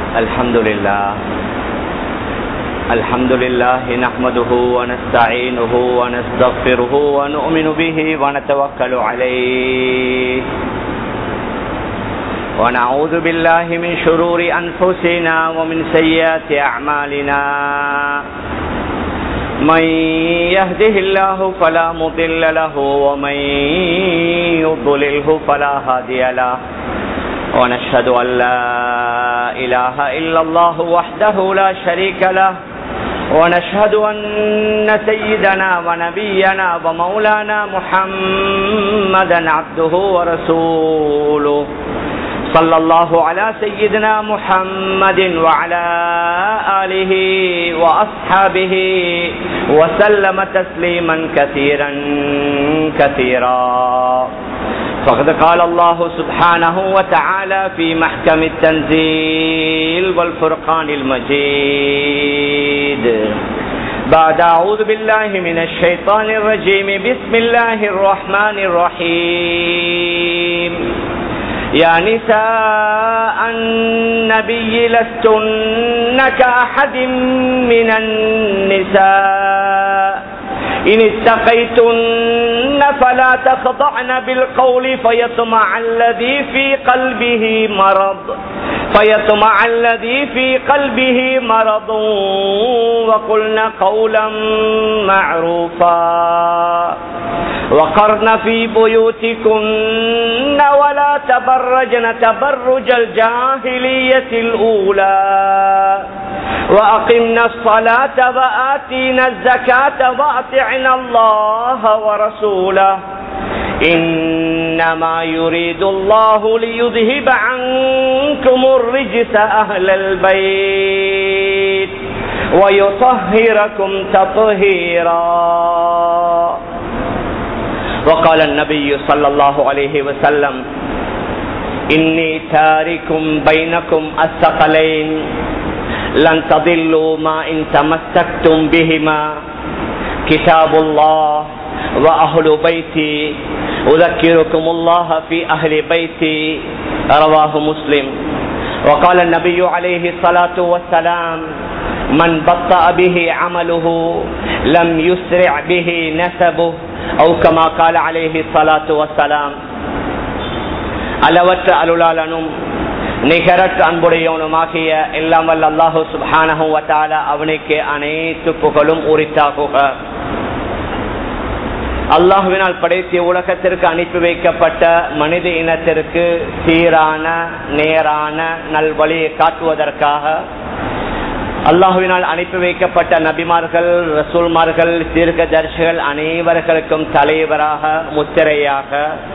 الحمد لله الحمد لله نحمده ونستعينه ونستغفره ونؤمن به ونتوكل عليه ونعوذ بالله من شرور أنفسنا ومن سيئات أعمالنا من يهده الله فلا مضل له ومن يضلله فلا هادي له ونشهد أن لا إله إلا الله وحده لا شريك له ونشهد أن سيدنا ونبينا ومولانا محمدا عبده ورسوله صلى الله على سيدنا محمد وعلى آله وأصحابه وسلم تسليما كثيرا كثيرا فقد قال الله سبحانه وتعالى في محكم التنزيل والفرقان المجيد بعد أعوذ بالله من الشيطان الرجيم بسم الله الرحمن الرحيم يا نساء النبي لستن كأحد من النساء إن اتقيتن فلا تخضعن بالقول فيطمع الذي في قلبه مرض فيطمع الذي في قلبه مرض وقلن قولا معروفا وقرن في بيوتكن ولا تبرجن تبرج الجاهلية الأولى وأقمنا الصلاة وآتينا الزكاة وأطعنا الله ورسوله إنما يريد الله ليذهب عنكم الرجس أهل البيت ويطهركم تطهيرا وقال النبي صلى الله عليه وسلم إني تارك بينكم الثقلين لن تضلوا ما إن تمسكتم بهما كتاب الله وأهل بيتي أذكركم الله في أهل بيتي رواه مسلم وقال النبي عليه الصلاة والسلام من بطأ به عمله لم يسرع به نسبه أو كما قال عليه الصلاة والسلام அளவற்ற அருளாளனும் நிகரற்ற அன்புடையவனுமாகிய எல்லாம் வல்ல அல்லாஹு சுப்ஹானஹு வத்தால அவனுக்கு அனைத்து புகழும் உரித்தாகுக அல்லாஹுவினால் படைத்திய உலகத்திற்கு அனுப்பி வைக்கப்பட்ட மனித இனத்திற்கு சீரான நேரான நல்வழியை காட்டுவதற்காக அல்லாஹுவினால் அனுப்பி வைக்கப்பட்ட நபிமார்கள் ரசூல்மார்கள் தீர்க்க தரிசிகள் அனைவர்களுக்கும் தலைவராக முத்திரையாக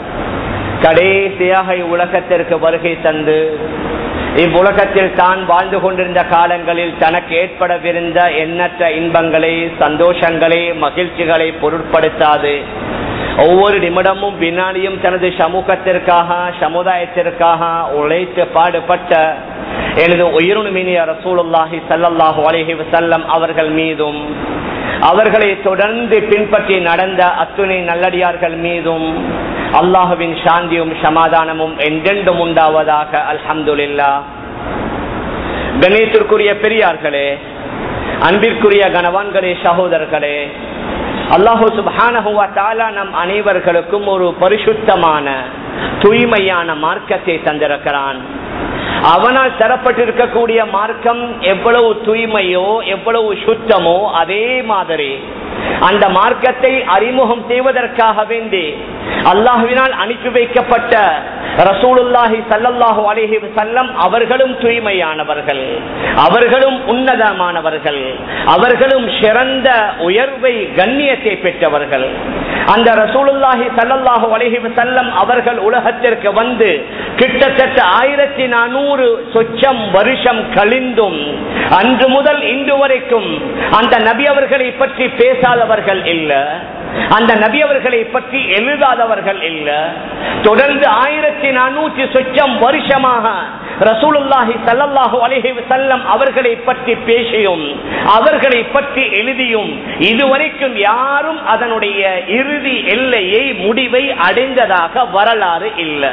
கடைசியாக இவ்வுலகத்திற்கு வருகை தந்து இவ்வுலகத்தில் தான் வாழ்ந்து கொண்டிருந்த காலங்களில் தனக்கு ஏற்படவிருந்த எண்ணற்ற இன்பங்களை சந்தோஷங்களை மகிழ்ச்சிகளை பொருட்படுத்தாது ஒவ்வொரு நிமிடமும் வினாடியும் தனது சமூகத்திற்காக சமுதாயத்திற்காக உழைத்து பாடுபட்ட எனது உயிருமினிய ரசூலுல்லாஹி சல்லல்லாஹு அலஹி வசல்லம் அவர்கள் மீதும் அவர்களை தொடர்ந்து பின்பற்றி நடந்த அத்துணை நல்லடியார்கள் மீதும் அல்லாஹுவின் சாந்தியும் சமாதானமும் என்றென்றும் உண்டாவதாக அல்ஹம்துல்லா கணேத்திற்குரிய பெரியார்களே அன்பிற்குரிய கணவான்களே சகோதரர்களே அல்லாஹூ சுபானஹுவா தாலா நம் அனைவர்களுக்கும் ஒரு பரிசுத்தமான தூய்மையான மார்க்கத்தை தந்திருக்கிறான் அவனால் தரப்பட்டிருக்கக்கூடிய மார்க்கம் எவ்வளவு தூய்மையோ எவ்வளவு சுத்தமோ அதே மாதிரி அந்த மார்க்கத்தை அறிமுகம் செய்வதற்காக வேண்டி அல்லாஹுவினால் அனுப்பி வைக்கப்பட்ட ரசூலுல்லாஹி சல்லல்லாஹு அலிஹி சல்லம் அவர்களும் தூய்மையானவர்கள் அவர்களும் உன்னதமானவர்கள் அவர்களும் சிறந்த உயர்வை கண்ணியத்தை பெற்றவர்கள் அந்த ரசூலுல்லாஹி சல்லல்லாஹு அலிஹி சல்லம் அவர்கள் உலகத்திற்கு வந்து கிட்டத்தட்ட ஆயிரத்தி நானூறு சொச்சம் வருஷம் கழிந்தும் அன்று முதல் இன்று வரைக்கும் அந்த நபி அவர்களை பற்றி பேசாதவர்கள் இல்ல அந்த நபி அவர்களை பற்றி எழுதாதவர்கள் இல்ல தொடர்ந்து ஆயிரத்தி நானூற்றி சொச்சம் வருஷமாக ரசூலுல்லாஹி சல்லல்லாஹு அலைஹி வஸல்லம் அவர்களை பற்றி பேசியும் அவர்களை பற்றி எழுதியும் இதுவரைக்கும் யாரும் அதனுடைய இறுதி எல்லையை முடிவை அடைந்ததாக வரலாறு இல்லை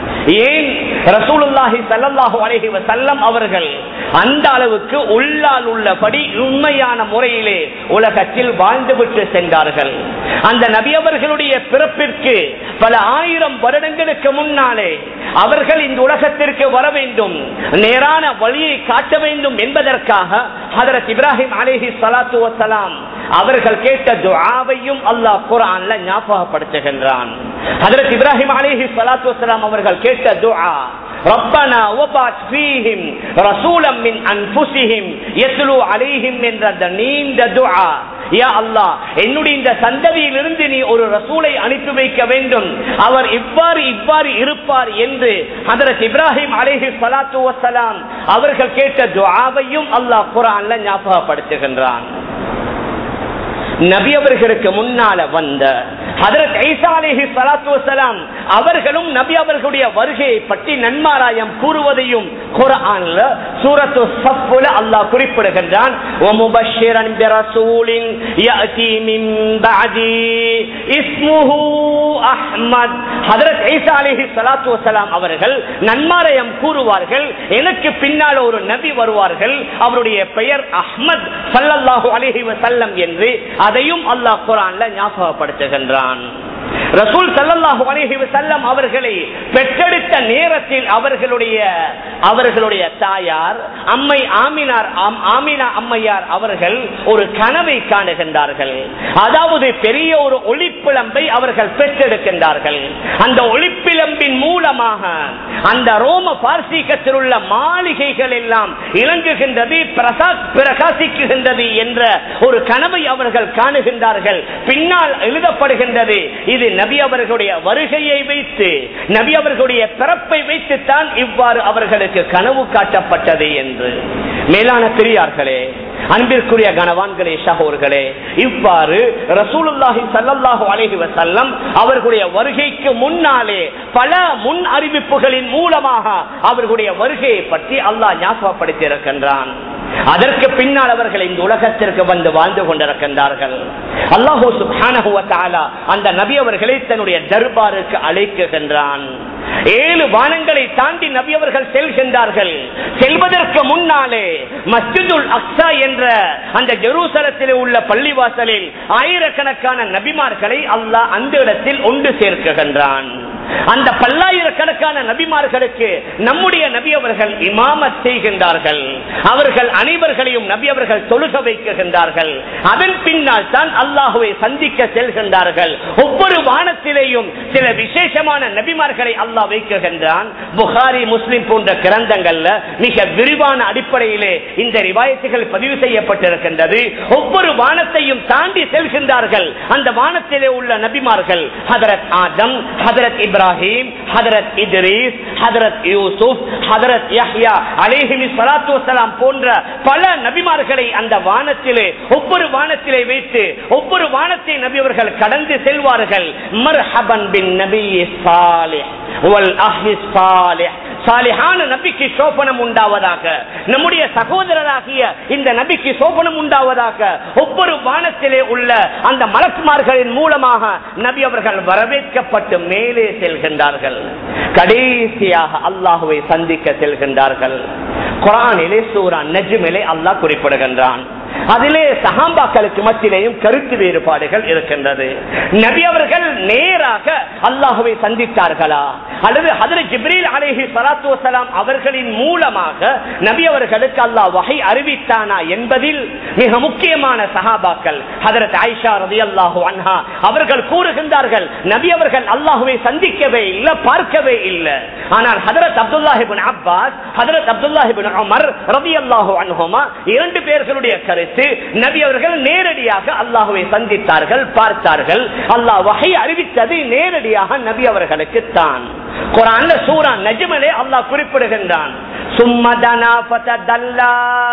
ஏன் ரசூலுல்லாஹி ஸல்லல்லாஹு அலைஹி வஸல்லம் அவர்கள் அந்த அளவுக்கு உள்ளால் உள்ளபடி உண்மையான முறையிலே உலகத்தில் வாழ்ந்துவிட்டு சென்றார்கள் அந்த நபி அவர்களுடைய பிறப்பிற்கு பல ஆயிரம் வருடங்களுக்கு முன்னாலே அவர்கள் இந்த உலகத்திற்கு வர வேண்டும் நேரான வழியை காட்ட வேண்டும் என்பதற்காக ஹதரத் இப்ராஹிம் அலைஹி ஸலாத்து வஸலாம் அவர்கள் கேட்ட துஆவையும் அல்லாஹ் குர்ஆன்ல ஞாபகப்படுத்துகின்றான் ஹதரத் இப்ராஹிம் அலைஹி ஸலாத்து வஸலாம் அவர்கள் கேட்ட துஆ ரப்பனா வபாத் ஃபீஹிம் ரசூலம் மின் அன்ஃபுஸிஹிம் யத்லு அலைஹிம் என்ற அந்த நீண்ட துஆ யா அல்லாஹ் என்னுடைய இந்த சந்ததியிலிருந்து நீ ஒரு ரசூலை அனுப்பி வைக்க வேண்டும் அவர் இவ்வாறு இவ்வாறு இருப்பார் என்று ஹதரத் இப்ராஹிம் அலைஹி ஸலாத்து வஸலாம் அவர்கள் கேட்ட துஆவையும் அல்லாஹ் குர்ஆன்ல ஞாபகப்படுத்துகின்றான் நபி அவர்களுக்கு முன்னால வந்த ஹதரத் ஐசா அலிஹி சலாத்து வசலாம் அவர்களும் நபி அவர்களுடைய வருகையை பற்றி நன்மாராயம் கூறுவதையும் குர்ஆன்ல சூரத்து சஃப்ல அல்லாஹ் குறிப்பிடுகின்றான் ومبشرا برسول ياتي من بعدي اسمه احمد ஹதரத் ஈசா அலைஹி ஸலாத்து வஸலாம் அவர்கள் நன்மாராயம் கூறுவார்கள் எனக்கு பின்னால் ஒரு நபி வருவார்கள் அவருடைய பெயர் அஹ்மத் ஸல்லல்லாஹு அலைஹி வஸல்லம் என்று அதையும் அல்லாஹ் குர்ஆன்ல ஞாபகப்படுத்துகின்றான் ரசூல் சல்லல்லாஹு அலைஹி வஸல்லம் அவர்களை பெற்றெடுத்த நேரத்தில் அவர்களுடைய அவர்களுடைய தாயார் அம்மை ஆமினார் ஆம்- ஆமினா அம்மையார் அவர்கள் ஒரு கனவை காணுகின்றார்கள் அதாவது பெரிய ஒரு ஒளிப்பிழம்பை அவர்கள் பெற்றெடுக்கின்றார்கள் அந்த ஒளிப்பிழம்பின் மூலமாக அந்த ரோம பார்சீகத்தில் உள்ள மாளிகைகள் எல்லாம் இலங்குகின்றது பிரசா- பிரகாசிக்குகின்றது என்ற ஒரு கனவை அவர்கள் காணுகின்றார்கள் பின்னால் எழுதப்படுகின்றது இது நபி அவர்களுடைய வருகையை வைத்து நபி அவர்களுடைய பிறப்பை வைத்துத்தான் இவ்வாறு அவர்களுக்கு கனவு காட்டப்பட்டது என்று மேலான பெரியார்களே அன்பிற்குரிய கனவான்களே சகோர்களே இவ்வாறு ரசூலுல்லாஹி ஸல்லல்லாஹு அலைஹி வஸல்லம் அவர்களுடைய வருகைக்கு முன்னாலே பல முன் அறிவிப்புகளின் மூலமாக அவர்களுடைய வருகையை பற்றி அல்லாஹ் ஞாபகப்படுத்தி இருக்கின்றான் அதற்கு பின்னால் அவர்கள் இந்த உலகத்திற்கு வந்து வாழ்ந்து கொண்டிருக்கின்றார்கள் அல்லாஹூ சுப்ஹானஹு வ தஆலா அந்த நபி அவர்களை தன்னுடைய தர்பாருக்கு அழைக்குகின்றான் ஏழு வானங்களை தாண்டி நபி அவர்கள் செல்கின்றார்கள் செல்வதற்கு முன்னாலே மஸ்ஜிதுல் அக்ஸா என்ற அந்த ஜெருசலத்தில் உள்ள பள்ளிவாசலில் ஆயிரக்கணக்கான நபிமார்களை அல்லாஹ் அந்த இடத்தில் ஒன்று சேர்க்குகின்றான் அந்த பல்லாயிரக்கணக்கான நபிமார்களுக்கு நம்முடைய நபி அவர்கள் இமாமத் செய்கின்றார்கள் அவர்கள் அனைவர்களையும் நபி அவர்கள் தொழுக வைக்குகின்றார்கள் அதன் பின்னால் தான் அல்லாஹுவை சந்திக்க செல்கின்றார்கள் ஒவ்வொரு வானத்திலேயும் சில விசேஷமான நபிமார்களை அல்லாஹ் வைக்குகின்றான் புகாரி முஸ்லிம் போன்ற கிரந்தங்கள்ல மிக விரிவான அடிப்படையிலே இந்த ரிவாயத்துகள் பதிவு செய்யப்பட்டிருக்கின்றது ஒவ்வொரு வானத்தையும் தாண்டி செல்கின்றார்கள் அந்த வானத்திலே உள்ள நபிமார்கள் ஹதரத் ஆதம் ஹதரத் இப்ராஹிம் ஹதரத் இத்ரீஸ் ஹதரத் யூசுப் ஹதரத் யஹ்யா அலைஹிமி ஸலாத்து வஸலாம் போன்ற பல நபிமார்களை அந்த வானத்திலே ஒவ்வொரு வானத்திலே வைத்து ஒவ்வொரு வானத்தை நபி அவர்கள் கடந்து செல்வார்கள் மர்ஹபன் பின் நபி சாலிஹ் வல் அஹ்லி சாலிஹ் சாலிஹான நபிக்கு சோபனம் உண்டாவதாக நம்முடைய சகோதரராகிய இந்த நபிக்கு சோபனம் உண்டாவதாக ஒவ்வொரு வானத்திலே உள்ள அந்த மலக்குமார்களின் மூலமாக நபி அவர்கள் வரவேற்கப்பட்டு மேலே செல்கின்றார்கள் கடைசியாக அல்லாஹுவை சந்திக்க செல்கின்றார்கள் குரானிலே சூரா நஜ்மிலே அல்லாஹ் குறிப்பிடுகின்றான் அதிலே சஹாபாக்களுக்கு மத்தியிலேயும் கருத்து வேறுபாடுகள் இருக்கின்றது நபி அவர்கள் நேராக அல்லாஹுவை சந்தித்தார்களா அல்லது ஹதரத் ஜிப்ரீல் அலைஹி ஸலாத்து வஸலாம் அவர்களின் மூலமாக நபி அவர்களுக்கு அல்லாஹ் வகை அறிவித்தானா என்பதில் மிக முக்கியமான சஹாபாக்கள் ஹதரத் ஆயிஷா ரலியல்லாஹு அன்ஹா அவர்கள் கூறுகின்றார்கள் நபி அவர்கள் அல்லாஹுவை சந்திக்கவே இல்லை பார்க்கவே இல்லை ஆனால் Hazrat Abdullah ibn Abbas Hazrat Abdullah ibn Umar ரலியல்லாஹு அன்ஹுமா இரண்டு பேர்களுடைய கருத்து நபி அவர்கள் நேரடியாக அல்லாஹுவை சந்தித்தார்கள் பார்த்தார்கள் அல்லாஹ் வகை அறிவித்தது நேரடியாக நபி அவர்களுக்கு தான் குரான்ல சூரா நஜ்மிலே அல்லாஹ் குறிப்பிடுகின்றான் சும்மதனா ஃபதல்லா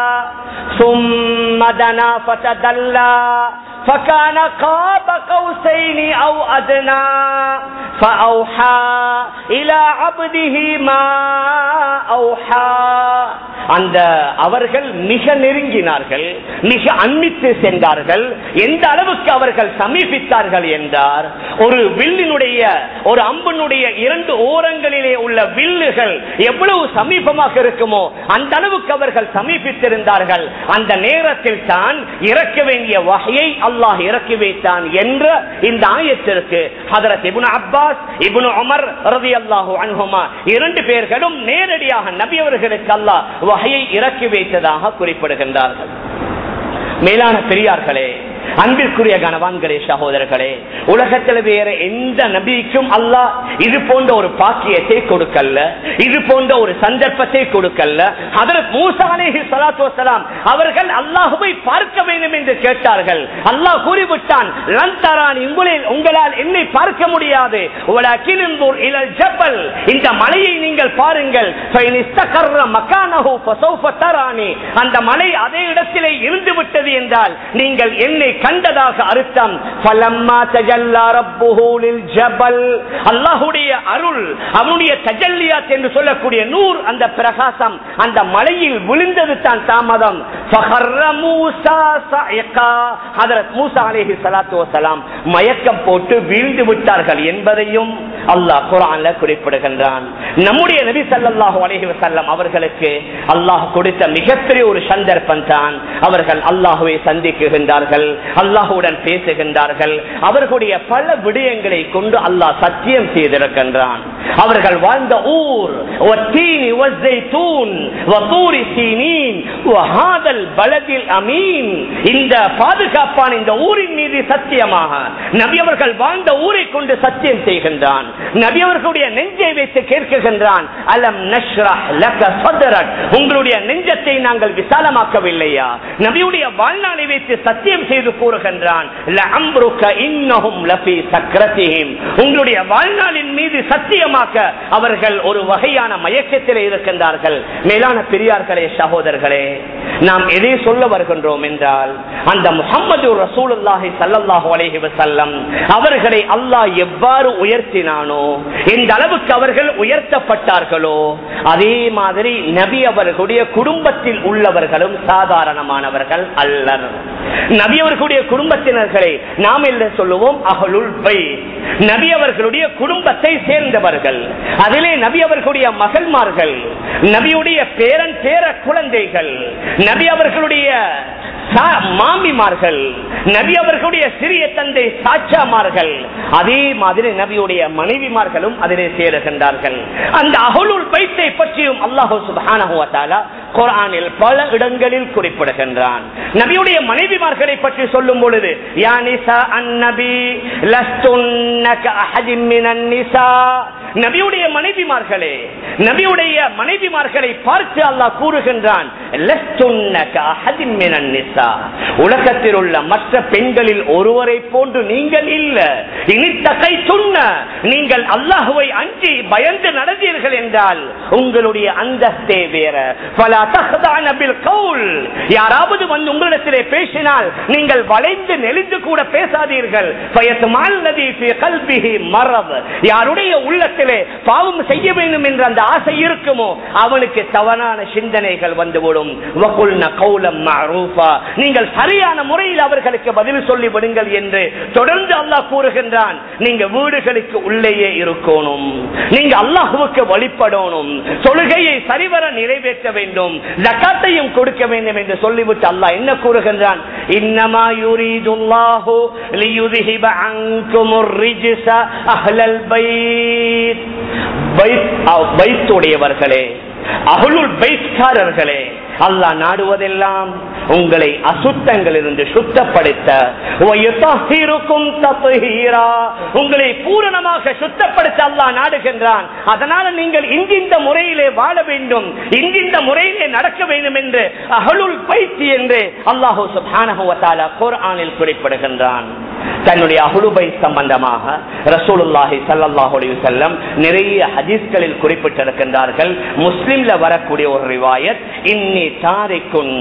சும்மதனா ஃபதல்லா فكان قاب قوسين او ادنى فاوحى الى عبده ما اوحى அந்த அவர்கள் மிக நெருங்கினார்கள் மிக அன்பித்து சென்றார்கள் எந்த அளவுக்கு அவர்கள் சமீபித்தார்கள் என்றார் ஒரு வில்லினுடைய ஒரு அம்பினுடைய இரண்டு ஓரங்களிலே உள்ள வில்லுகள் எவ்வளவு சமீபமாக இருக்குமோ அந்த அளவுக்கு அவர்கள் சமீபித்திருந்தார்கள் அந்த நேரத்தில் தான் இறக்க வேண்டிய வகையை அல்லாஹ் இறக்கி வைத்தான் என்ற இந்த ஆயத்திற்கு ஹதரத் இப்னு அப்பாஸ் இப்னு உமர் ரலியல்லாஹு அன்ஹுமா இரண்டு பேர்களும் நேரடியாக நபி அவர்களுக்கு அல்லாஹ் வகையை இறக்கி வைத்ததாக குறிப்பிடுகின்றார்கள் மேலான பெரியார்களே அன்பிற்குரிய கனவான்களே சகோதரர்களே உலகத்தில் வேற எந்த நபிக்கும் அல்லாஹ் இது போன்ற ஒரு பாக்கியத்தை கொடுக்கல்ல இது போன்ற ஒரு சந்தர்ப்பத்தை கொடுக்கல்ல ஹதரத் மூசா அலைஹி ஸலாத்து வஸலாம் அவர்கள் அல்லாஹ்வை பார்க்க வேண்டும் என்று கேட்டார்கள் அல்லாஹ் கூறிவிட்டான் லன் தரானி உங்களில் உங்களால் என்னை பார்க்க முடியாது வலக்கின் இன்துர் இலல் ஜபல் இந்த மலையை நீங்கள் பாருங்கள் ஃபைன் இஸ்தகர்ர மக்கானஹு ஃபஸௌஃப தரானி அந்த மலை அதே இடத்திலே இருந்து விட்டது என்றால் நீங்கள் என்னை கண்டதாக அர்த்தம் ஃபலம்மா தஜல்லா ரப்புஹு லில் ஜபல் அல்லாஹ்வுடைய அருள் அவனுடைய தஜல்லியாத் என்று சொல்லக்கூடிய நூர் அந்த பிரகாசம் அந்த மலையில் விழுந்தது தான் தாமதம் ஃபஹர்ர மூசா சயகா ஹஜரத் மூசா அலைஹி ஸலாத்து வஸலாம் மயக்கம் போட்டு வீழ்ந்து விட்டார்கள் என்பதையும் அல்லாஹ் குர்ஆன்ல குறிப்பிடுகின்றான் நம்முடைய நபி ஸல்லல்லாஹு அலைஹி வஸல்லம் அவர்களுக்கு அல்லாஹ் கொடுத்த மிகப்பெரிய ஒரு சந்தர்ப்பம் தான் அவர்கள் அல்லாஹ்வை சந்திக்குகின்றார்கள் அல்லாஹுடன் பேசுகின்றார்கள் அவர்களுடைய பல விடயங்களை கொண்டு அல்லாஹ் சத்தியம் செய்திருக்கின்றான் அவர்கள் வாழ்ந்த ஊர் والتين والزيتون وطور سينين وهذا البلد الأمين இந்த பாதுகாப்பான இந்த ஊரின் மீது சத்தியமாக நபி அவர்கள் வாழ்ந்த ஊரை கொண்டு சத்தியம் செய்கின்றான் நபி அவர்களுடைய நெஞ்சை வைத்து கேட்கின்றான் அலம் நஷ்ரஹ் லக சதரக் உங்களுடைய நெஞ்சத்தை நாங்கள் விசாலமாக்கவில்லையா நபியுடைய வாழ்நாளை வைத்து சத்தியம் செய்து கூறுகின்றான் லஅம்ருக இன்னஹும் லஃபீ சக்ரத்திஹிம் உங்களுடைய வாழ்நாளின் மீது சத்தியமாக்க அவர்கள் ஒரு வகையான மயக்கத்தில் இருக்கின்றார்கள் மேலான பெரியார்களே சகோதரர்களே நாம் எதை சொல்ல வருகின்றோம் என்றால் அந்த முகமது ரசூலுல்லாஹி ஸல்லல்லாஹு அலைஹி வஸல்லம் அவர்களை அல்லாஹ் எவ்வாறு உயர்த்தினானோ எந்த அளவுக்கு அவர்கள் உயர்த்தப்பட்டார்களோ அதே மாதிரி நபி அவர்களுடைய குடும்பத்தில் உள்ளவர்களும் சாதாரணமானவர்கள் அல்லர் நபி அவர்களுடைய குடும்பத்தினர்களை நாம் என்ன சொல்லுவோம் அகலுல் பை நபி அவர்களுடைய குடும்பத்தை சேர்ந்தவர்கள் அதிலே நபி அவர்களுடைய மகள்மார்கள் நபியுடைய பேரன் பேர குழந்தைகள் நபி அவர்களுடைய சா- மாமிமார்கள் நபி அவர்களுடைய சிறிய தந்தை சாச்சாமார்கள் அதே மாதிரி நபியுடைய மனைவிமார்களும் அதிலே சேருகின்றார்கள் அந்த அகலுல் பைத்தை பற்றியும் அல்லாஹு சுப்ஹானஹு வ தஆலா குர்ஆனில் பல இடங்களில் குறிப்பிடுகின்றான் நபியுடைய மனைவிமார்களை பற்றி சொல்லும் பொழுது யா நிசா அந்நபி லஸ்துன்ன கஅஹதின் மினன் நிசா நபியுடைய மனைவிமார்களே நபியுடைய மனைவிமார்களை பார்த்து அல்லாஹ் கூறுகின்றான் லஸ்துன்ன கஅஹதின் மினன் நிசா உலகத்தில் உள்ள மற்ற பெண்களில் ஒருவரை போன்று நீங்கள் இல்ல இனித்தகை சொன்ன நீங்கள் அல்லாஹுவை அஞ்சி பயந்து நடந்தீர்கள் என்றால் உங்களுடைய அந்தஸ்தே வேற பல தஹ்தான பில் கவுல் யாராவது வந்து உங்களிடத்திலே பேசினால் நீங்கள் வளைந்து நெளிந்து கூட பேசாதீர்கள் ஃபயத்மால் லதி ஃபீ கல்பிஹி மரத் யாருடைய உள்ளத்திலே பாவம் செய்ய வேண்டும் என்ற அந்த ஆசை இருக்குமோ அவனுக்கு தவறான சிந்தனைகள் வந்துவிடும் வகுல்ன கௌலம் மஅரூஃபா நீங்கள் சரியான முறையில் அவர்களுக்கு பதில் சொல்லி விடுங்கள் என்று தொடர்ந்து அல்லாஹ் கூறுகின்றான் நீங்க வீடுகளுக்கு உள்ளேயே இருக்கணும் நீங்க அல்லாஹுவுக்கு வழிபடணும் தொழுகையை சரிவர நிறைவேற்ற வேண்டும் ஜக்காத்தையும் கொடுக்க வேண்டும் என்று சொல்லிவிட்டு அல்லாஹ் என்ன கூறுகின்றான் இன்னமா யுரீதுல்லாஹு லியுذهب عنكم الرجس اهل البيت பைத் பைத்துடையவர்களே அகலுல் பைத்காரர்களே அல்லாஹ் நாடுவதெல்லாம் உங்களை அசுத்தங்களிலிருந்து சுத்தப்படுத்த வயுத்தஹிருக்கும் தத்ஹீரா. உங்களை பூரணமாக சுத்தப்படுத்த அல்லாஹ் நாடுகின்றான் அதனால நீங்கள் இங்கிந்த முறையிலே வாழ வேண்டும் இங்கிந்த முறையிலே நடக்க வேண்டும் என்று அகலுல் பைத்தி என்று அல்லாஹு சுப்ஹானஹு வ தஆலா குர்ஆனில் குறிப்பிடுகின்றான் தன்னுடைய அகுலுபை சம்பந்தமாக ரசூலுல்லாஹி ஸல்லல்லாஹு அலைஹி வஸல்லம் நிறைய ஹதீஸ்களில் குறிப்பிட்டிருக்கின்றார்கள் முஸ்லிம்ல வரக்கூடிய ஒரு ரிவாயத் இன்னி தாரிக்குன்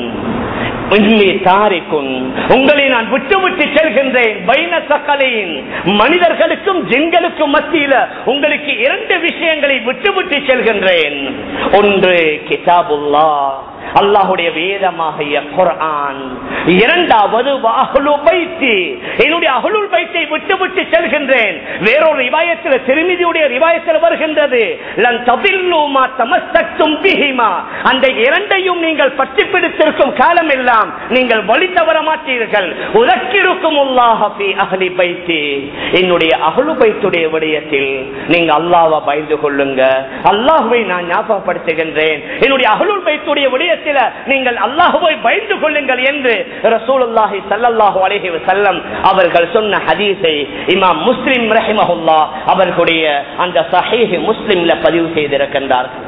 இன்னி தாரிக்குன் உங்களை நான் விட்டு விட்டு செல்கின்றேன் பைன சக்கலையின் மனிதர்களுக்கும் ஜின்களுக்கும் மத்தியில உங்களுக்கு இரண்டு விஷயங்களை விட்டு விட்டு செல்கின்றேன் ஒன்று கிதாபுல்லா அல்லாஹுடைய வேதமாகிய குர்ஆன் இரண்டாவது அஹ்லு பைத்தி என்னுடைய அஹ்லுல் பைத்தை விட்டு விட்டு செல்கின்றேன் வேறொரு ரிவாயத்தில் திருமிதியுடைய ரிவாயத்தில் வருகின்றது லன் ததில்லு மா தமஸ்தக்தும் பிஹிமா அந்த இரண்டையும் நீங்கள் பற்றி பிடித்திருக்கும் காலம் எல்லாம் நீங்கள் வழி தவற மாட்டீர்கள் உதக்கிருக்கும் அஹ்லி பைத்தி என்னுடைய அஹ்லு பைத்துடைய விடயத்தில் நீங்க அல்லாஹ்வை பயந்து கொள்ளுங்க அல்லாஹ்வை நான் ஞாபகப்படுத்துகின்றேன் என்னுடைய அஹ்லுல் பைத்துடைய விடயத்தில் நீங்கள் அல்லாஹ்வை பயந்து கொள்ளுங்கள் என்று ரசூலுல்லாஹி ஸல்லல்லாஹு அலைஹி வஸல்லம் அவர்கள் சொன்ன ஹதீஸை இமாம் முஸ்லிம் ரஹிமஹுல்லா அவர்களுடைய அந்த சஹீஹ் முஸ்லிம்ல பதிவு செய்திருக்கின்றார்கள்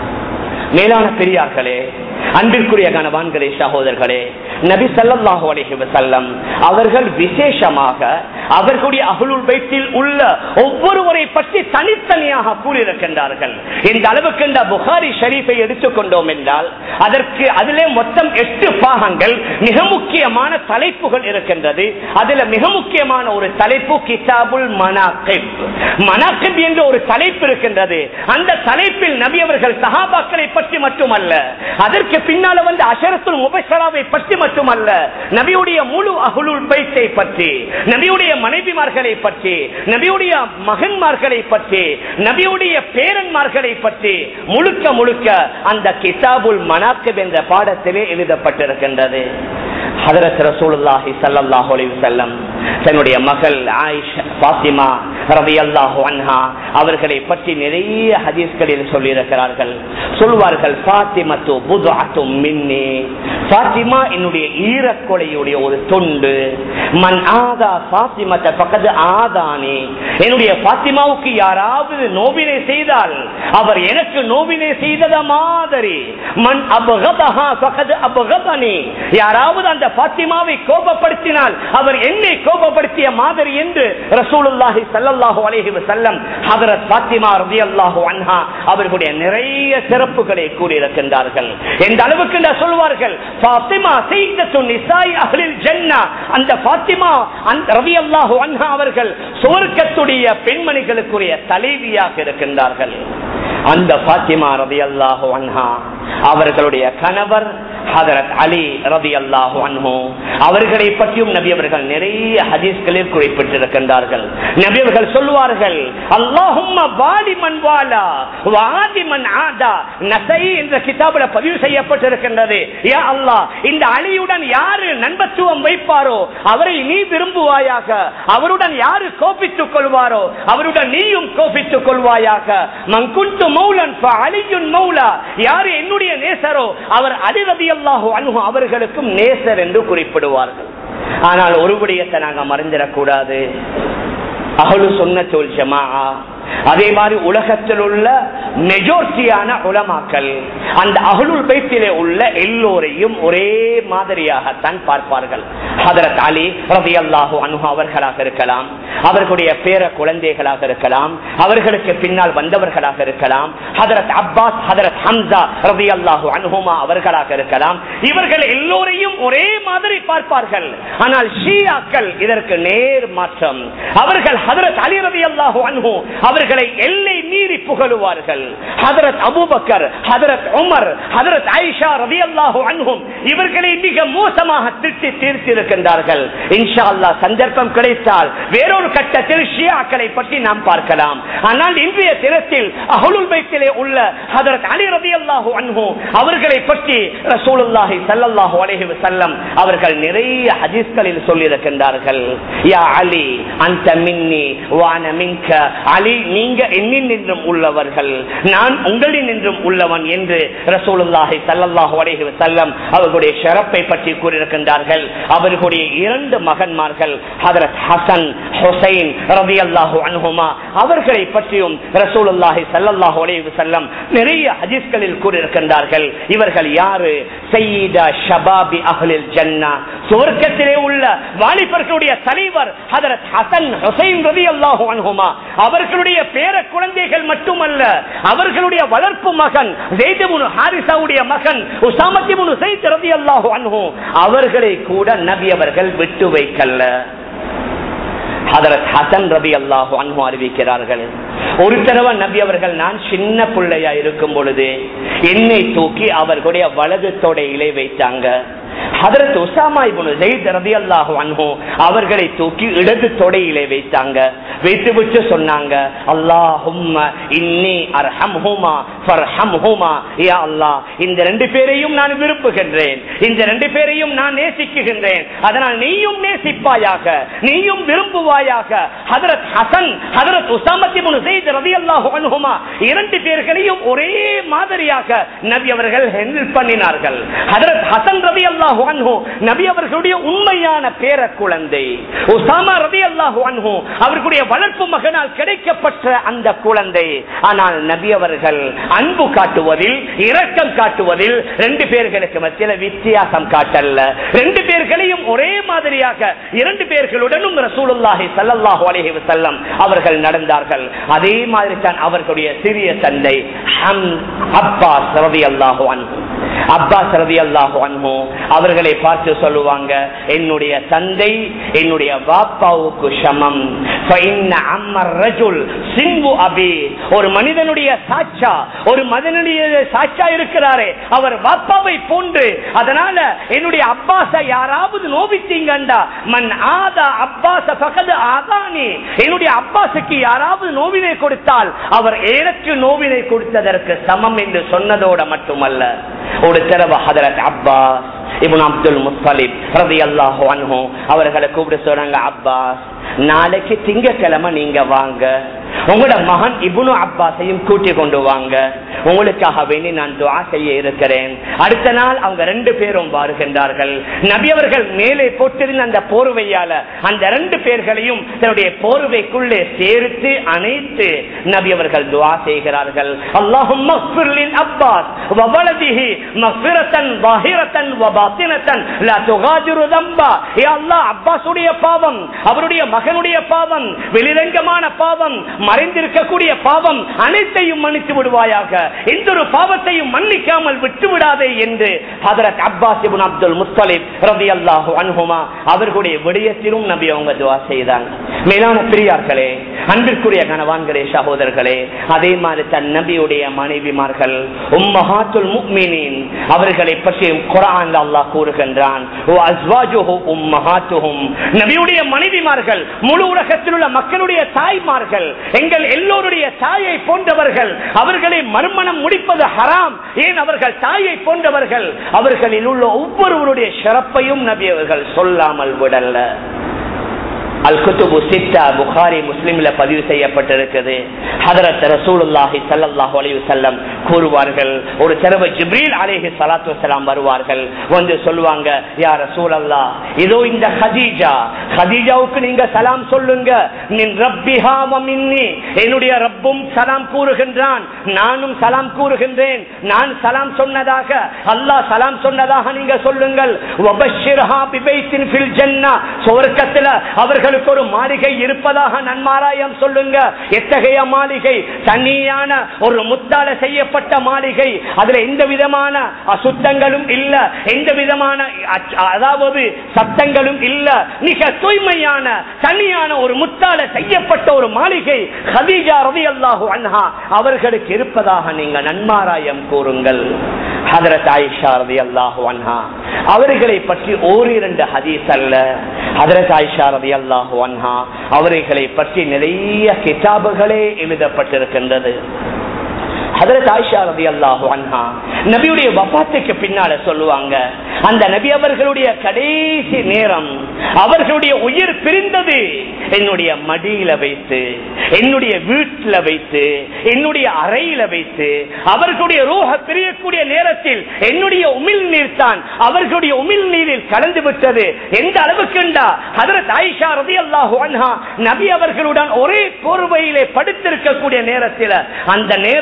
மேலான பெரியார்களே அன்பிற்குரிய கணவான்களே சகோதரர்களே நபி ஸல்லல்லாஹு அலைஹி வஸல்லம் அவர்கள் விசேஷமாக அவர்களுடைய அஹ்லுல் பைத்தில் உள்ள ஒவ்வொருவரை பற்றி தனித்தனியாக கூறியிருக்கின்றார்கள் இந்த அளவுக்கு இந்த புகாரி ஷரீஃபை எடுத்துக்கொண்டோம் என்றால் அதற்கு அதிலே மொத்தம் எட்டு பாகங்கள் மிக முக்கியமான தலைப்புகள் இருக்கின்றது அதுல மிக முக்கியமான ஒரு தலைப்பு கிதாபுல் மனாக்கிப் மனாக்கிப் என்ற ஒரு தலைப்பு இருக்கின்றது அந்த தலைப்பில் நபி அவர்கள் சஹாபாக்களை பற்றி மட்டுமல்ல அதற்கு பின்னால வந்து அஷரத்துல் முபஷராவை பற்றி மட்டுமல்ல நபியுடைய முழு அகுலுல் பைத்தை பற்றி நபியுடைய மனைவிமார்களை பற்றி நபியுடைய மகன்மார்களை பற்றி நபியுடைய பேரன்மார்களை பற்றி முழுக்க முழுக்க அந்த கிதாபுல் மனாக்கிப் என்ற பாடத்திலே எழுதப்பட்டிருக்கின்றது ஹதரத் ரசூலுல்லாஹி ஸல்லல்லாஹு அலைஹி வஸல்லம் தன்னுடைய மகள் ஆயிஷா ஃபாத்திமா ரலியல்லாஹு அன்ஹா அவர்களை பற்றி நிறைய ஹதீஸ்களில் சொல்லி இருக்கிறார்கள் சொல்வார்கள் ஃபாத்திமத்து புதுஅத்து மின்னி ஃபாத்திமா என்னுடைய ஈரக்கொலையுடைய ஒரு தொண்டு மன் ஆதா ஃபாத்திமத்தை பக்கத்து ஆதானி என்னுடைய ஃபாத்திமாவுக்கு யாராவது நோவினை செய்தால் அவர் எனக்கு நோவினை செய்தத மாதிரி மண் அபகதஹா பக்கத்து அபகதனி யாராவது அந்த பாத்திமாவை கோபப்படுத்தினால் அவர் என்னை கோபப்படுத்திய மாதிரி என்று ரசூலுல்லாஹி ஸல்லல்லாஹு அலைஹி வஸல்லம் ஹஜரத் பாத்திமா ரலியல்லாஹு அன்ஹா அவர்களுடைய நிறைய சிறப்புகளை கூறியிருக்கின்றார்கள் எந்த அளவுக்கு என்று சொல்வார்கள் பாத்திமா சையதத்து நிசாய் அஹ்லில் ஜன்னah அந்த பாத்திமா அந்த ரலியல்லாஹு அன்ஹா அவர்கள் சுவர்க்கத்துடைய பெண்மணிகளுக்குரிய தலைவியாக இருக்கின்றார்கள் அந்த பாத்திமா ரலியல்லாஹு அன்ஹா அவர்களுடைய கணவர் ஹதரத் அலி ரதி அல்லாஹு அன்ஹு அவர்களை பற்றியும் நபி அவர்கள் நிறைய ஹதீஸ்களில் குறிப்பிட்டிருக்கின்றார்கள் நபி அவர்கள் சொல்வார்கள் அல்லாஹும்ம வாலி மன் வாலா வாதி மன் ஆதா நசை என்ற கிதாபில் பதிவு செய்யப்பட்டிருக்கின்றது யா அல்லாஹ் இந்த அலியுடன் யாரு நண்பத்துவம் வைப்பாரோ அவரை நீ விரும்புவாயாக அவருடன் யாரு கோபித்துக் கொள்வாரோ அவருடன் நீயும் கோபித்துக் கொள்வாயாக மங்குண்டு மௌலன் அலியுன் மௌலா யாரு என்னுடைய நேசரோ அவர் அலிரதி அல்லாஹு அனுகு அவர்களுக்கும் நேசர் என்று குறிப்பிடுவார்கள் ஆனால் ஒரு விடயத்தை நாங்க மறைஞ்சிடக்கூடாது அகலு சொன்ன சொல் ஜமா அதே மாதிரி உலகத்தில் உள்ள மெஜோரிட்டியான உலமாக்கள் அந்த அகலுல் பைத்திலே உள்ள எல்லோரையும் ஒரே மாதிரியாகத்தான் பார்ப்பார்கள் ஹதரத் அலி ரவி அல்லாஹூ அனுஹா அவர்களாக இருக்கலாம் அவர்களுடைய பேர குழந்தைகளாக இருக்கலாம் அவர்களுக்கு பின்னால் வந்தவர்களாக இருக்கலாம் ஹதரத் அப்பாஸ் ஹதரத் ஹம்சா ரவி அல்லாஹூ அனுஹுமா அவர்களாக இருக்கலாம் இவர்கள் எல்லோரையும் ஒரே மாதிரி பார்ப்பார்கள் ஆனால் ஷியாக்கள் இதற்கு நேர் மாற்றம் அவர்கள் ஹதரத் அலி ரவி அல்லாஹூ அனுஹூ அவர்களை எல்லை மீறி புகழுவார்கள் Hazrat Abu Bakr Hazrat Umar Hazrat Aisha ரவி அல்லாஹூ அன்ஹும் இவர்களை மிக மோசமாக திட்டி தீர்த்திருக்கின்றார்கள் இன்ஷா அல்லாஹ் சந்தர்ப்பம் கிடைத்தால் வேறொரு கட்டத்தில் ஷியாக்களை பற்றி நாம் பார்க்கலாம் ஆனால் இன்றைய தினத்தில் அஹுலுல் பைத்திலே உள்ள ஹதரத் அலி ரவி அல்லாஹூ அன்ஹு அவர்களை பற்றி ரசூலுல்லாஹி ஸல்லல்லாஹு அலைஹி வஸல்லம் அவர்கள் நிறைய ஹதீஸ்களில் சொல்லியிருக்கின்றார்கள் யா அலி அந்த மின்னி வான மின்க அலி நீங்க என்னில் நின்றும் உள்ளவர்கள் நான் உங்களில் நின்றும் உள்ளவன் என்று ரசூலுல்லாஹி ஸல்லல்லாஹு அலைஹி வஸல்லம் அவர்களுடைய ஷரப்பை பற்றி கூறியிருக்கின்றார்கள் அவர்களுடைய இரண்டு மகன்மார்கள் ஹதரத் ஹசன் ஹுசைன் ரலியல்லாஹு அன்ஹுமா அவர்களை பற்றியும் ரசூலுல்லாஹி ஸல்லல்லாஹு அலைஹி வஸல்லம் நிறைய ஹதீஸ்களில் கூறியிருக்கின்றார்கள் இவர்கள் யாரு சையீதா ஷபாபி அஹ்லில் ஜன்னா சுவர்க்கத்திலே உள்ள வாலிபர்களுடைய தலைவர் ஹதரத் ஹசன் ஹுசைன் ரலியல்லாஹு அன்ஹுமா அவர்களுடைய பேர குழந்தைகள் மட்டுமல்ல அவர்களுடைய வளர்ப்பு மகன் ஜெய்தமுனு ஹாரிசாவுடைய மகன் உசாமத்திமுனு சைத் ரலியல்லாஹு அன்ஹு அவர்களை கூட நபி அவர்கள் விட்டு வைக்கல்ல ஹதரத் ஹசன் ரபி அல்லாஹு அன்ஹு அறிவிக்கிறார்கள் ஒரு தடவை நபி அவர்கள் நான் சின்ன பிள்ளையா இருக்கும் பொழுது என்னை தூக்கி அவர்களுடைய வலது தொடையிலே வைத்தாங்க ஹதரத் உசாமா இப்னு ஸைத் ரலியல்லாஹு அன்ஹு அவர்களை தூக்கி இடது தொடையிலே வைத்தாங்க வைத்து விட்டு சொன்னாங்க அல்லாஹும்ம இன்னி அர்ஹம்ஹுமா ஃபர்ஹம்ஹுமா யா அல்லாஹ் இந்த ரெண்டு பேரையும் நான் விரும்புகின்றேன் இந்த ரெண்டு பேரையும் நான் நேசிக்குகின்றேன் அதனால் நீயும் நேசிப்பாயாக நீயும் விரும்புவாயாக ஹதரத் ஹசன் ஹதரத் உசாமத் இப்னு ஸைத் ரலியல்லாஹு அன்ஹுமா இரண்டு பேர்களையும் ஒரே மாதிரியாக நபி அவர்கள் ஹேண்டில் பண்ணினார்கள் ஹதரத் ஹசன் ரலியல்லாஹு அன்ஹு நபி அவர்களுடைய உண்மையான பேர குழந்தை உசாமா ரலியல்லாஹு அன்ஹு அவர்களுடைய வளர்ப்பு மகனால் கிடைக்கப்பட்ட அந்த குழந்தை ஆனால் நபி அவர்கள் அன்பு காட்டுவதில் இரக்கம் காட்டுவதில் ரெண்டு பேர்களுக்கு மத்தியில் வித்தியாசம் காட்டல்ல ரெண்டு பேர்களையும் ஒரே மாதிரியாக இரண்டு பேர்களுடனும் ரசூலுல்லாஹி ஸல்லல்லாஹு அலைஹி வஸல்லம் அவர்கள் நடந்தார்கள் அதே மாதிரி தான் அவர்களுடைய சிறிய தந்தை ஹம் அப்பாஸ் ரலியல்லாஹு அன்ஹு அப்பாஸ் ரலியல்லாஹு அன்ஹு அவர்களை பார்த்து சொல்லுவாங்க என்னுடைய தந்தை என்னுடைய பாப்பாவுக்கு சமம் فإن عم الرجل சின்பு அபி ஒரு மனிதனுடைய சாட்சா ஒரு மனிதனுடைய சாட்சா இருக்கிறாரே அவர் பாப்பாவை போன்று அதனால என்னுடைய அப்பாச யாராவது நோவித்தீங்கண்டா மன் ஆதா அப்பாச பகது ஆதானி என்னுடைய அப்பாசுக்கு யாராவது நோவினை கொடுத்தால் அவர் எனக்கு நோவினை கொடுத்ததற்கு சமம் என்று சொன்னதோட மட்டுமல்ல ஒரு தடவை Hazrat Abbas ibn Abdul Muttalib ரலியல்லாஹு அன்ஹு அவர்களை கூப்பிட்டு சொல்றாங்க அப்பாஸ் நாளைக்கு திங்கக்கிழமை நீங்க வாங்க உங்களோட மகன் இபுனு அப்பாஸையும் கூட்டி கொண்டு வாங்க உங்களுக்காக வேண்டி நான் துவா செய்ய இருக்கிறேன் அடுத்த நாள் அவங்க ரெண்டு பேரும் வருகின்றார்கள் நபி அவர்கள் மேலே போட்டிருந்த அந்த போர்வையால அந்த ரெண்டு பேர்களையும் தன்னுடைய போர்வைக்குள்ளே சேர்த்து அணைத்து நபி அவர்கள் துவா செய்கிறார்கள் அல்லாஹும் அப்பாஸ் வவலதிஹி மஃபிரத்தன் வாஹிரத்தன் வபாத்தினத்தன் லா துகாதிரு தம்பா யா அல்லாஹ் அப்பாஸுடைய பாவம் அவருடைய மகனுடைய பாவம் வெளிரங்கமான பாவம் மறைந்திருக்கக்கூடிய பாவம் அனைத்தையும் மன்னித்து விடுவாயாக எந்த ஒரு பாவத்தையும் மன்னிக்காமல் விட்டு விடாதே என்று ஹதரத் அப்பாஸ் இப்னு அப்துல் முஸ்தலிப் ரலியல்லாஹு அன்ஹுமா அவர்களுடைய விடயத்திலும் நபி அவங்க துவா செய்தாங்க மேலான பிரியார்களே அன்பிற்குரிய கணவான்களே சகோதரர்களே அதே மாதிரி தன் நபியுடைய மனைவிமார்கள் உம்மஹாத்துல் முக்மினின் அவர்களை பற்றி குரான் அல்லாஹ் கூறுகின்றான் ஓ அஸ்வாஜுஹு உம்மஹாத்துஹும் நபியுடைய மனைவிமார்கள் முழு உலகத்தில் உள்ள மக்களுடைய தாய்மார்கள் எங்கள் எல்லோருடைய தாயை போன்றவர்கள் அவர்களை மறுமணம் முடிப்பது ஹராம் ஏன் அவர்கள் தாயை போன்றவர்கள் அவர்களில் உள்ள ஒவ்வொருவருடைய சிறப்பையும் நபி அவர்கள் சொல்லாமல் விடல்ல அல் குத்துபு சித்தா புகாரி முஸ்லிம்ல பதிவு செய்யப்பட்டிருக்கிறது ஹதரத் ரசூலுல்லாஹி ஸல்லல்லாஹு அலைஹி வஸல்லம் கூறுவார்கள் ஒரு தடவை ஜிப்ரீல் அலைஹி ஸலாத்து வஸலாம் வருவார்கள் வந்து சொல்வாங்க யா ரசூலல்லாஹ் இதோ இந்த ஹதீஜா ஹதீஜாவுக்கு நீங்க சலாம் சொல்லுங்க மின் ரப்பிஹா வ மின்னி என்னுடைய ரப்பும் சலாம் கூறுகின்றான் நானும் சலாம் கூறுகின்றேன் நான் சலாம் சொன்னதாக அல்லாஹ் சலாம் சொன்னதாக நீங்க சொல்லுங்கள் வபஷ்ஷிர்ஹா பிபைத்தின் ஃபில் ஜன்னah சுவர்க்கத்தில் அவர்கள் உங்களுக்கு ஒரு மாளிகை இருப்பதாக நன்மாராயம் சொல்லுங்க எத்தகைய மாளிகை தனியான ஒரு முத்தால செய்யப்பட்ட மாளிகை அதுல எந்த விதமான அசுத்தங்களும் இல்ல எந்த விதமான அதாவது சத்தங்களும் இல்ல மிக தூய்மையான தனியான ஒரு முத்தால செய்யப்பட்ட ஒரு மாளிகை ஹதீஜா ரவி அல்லாஹு அன்ஹா அவர்களுக்கு இருப்பதாக நீங்க நன்மாராயம் கூறுங்கள் ஹதரத் ஆயிஷா ரவி அல்லாஹு அன்ஹா அவர்களை பற்றி ஓரிரண்டு ஹதீஸ் அல்ல ஹதரத் ஆயிஷா ரவி அல்லாஹு அன்ஹா அவர்களை பற்றி நிறைய கிதாபுகளே எழுதப்பட்டிருக்கின்றது ஹதரத் ஆயிஷா ரதி அல்லாஹு அன்ஹா நபியுடைய வபாத்துக்கு பின்னால சொல்லுவாங்க அந்த நபி அவர்களுடைய கடைசி நேரம் அவர்களுடைய உயிர் பிரிந்தது என்னுடைய மடியில வைத்து என்னுடைய வீட்டில் வைத்து என்னுடைய அறையில வைத்து அவர்களுடைய ரூஹ பிரியக்கூடிய நேரத்தில் என்னுடைய உமிழ் நீர் தான் அவர்களுடைய உமிழ் நீரில் கலந்து விட்டது எந்த அளவுக்குண்டா ஹதரத் ஆயிஷா ரதி அல்லாஹு அன்ஹா நபி அவர்களுடன் ஒரே போர்வையிலே படுத்திருக்கக்கூடிய நேரத்தில் அந்த நேரத்தில்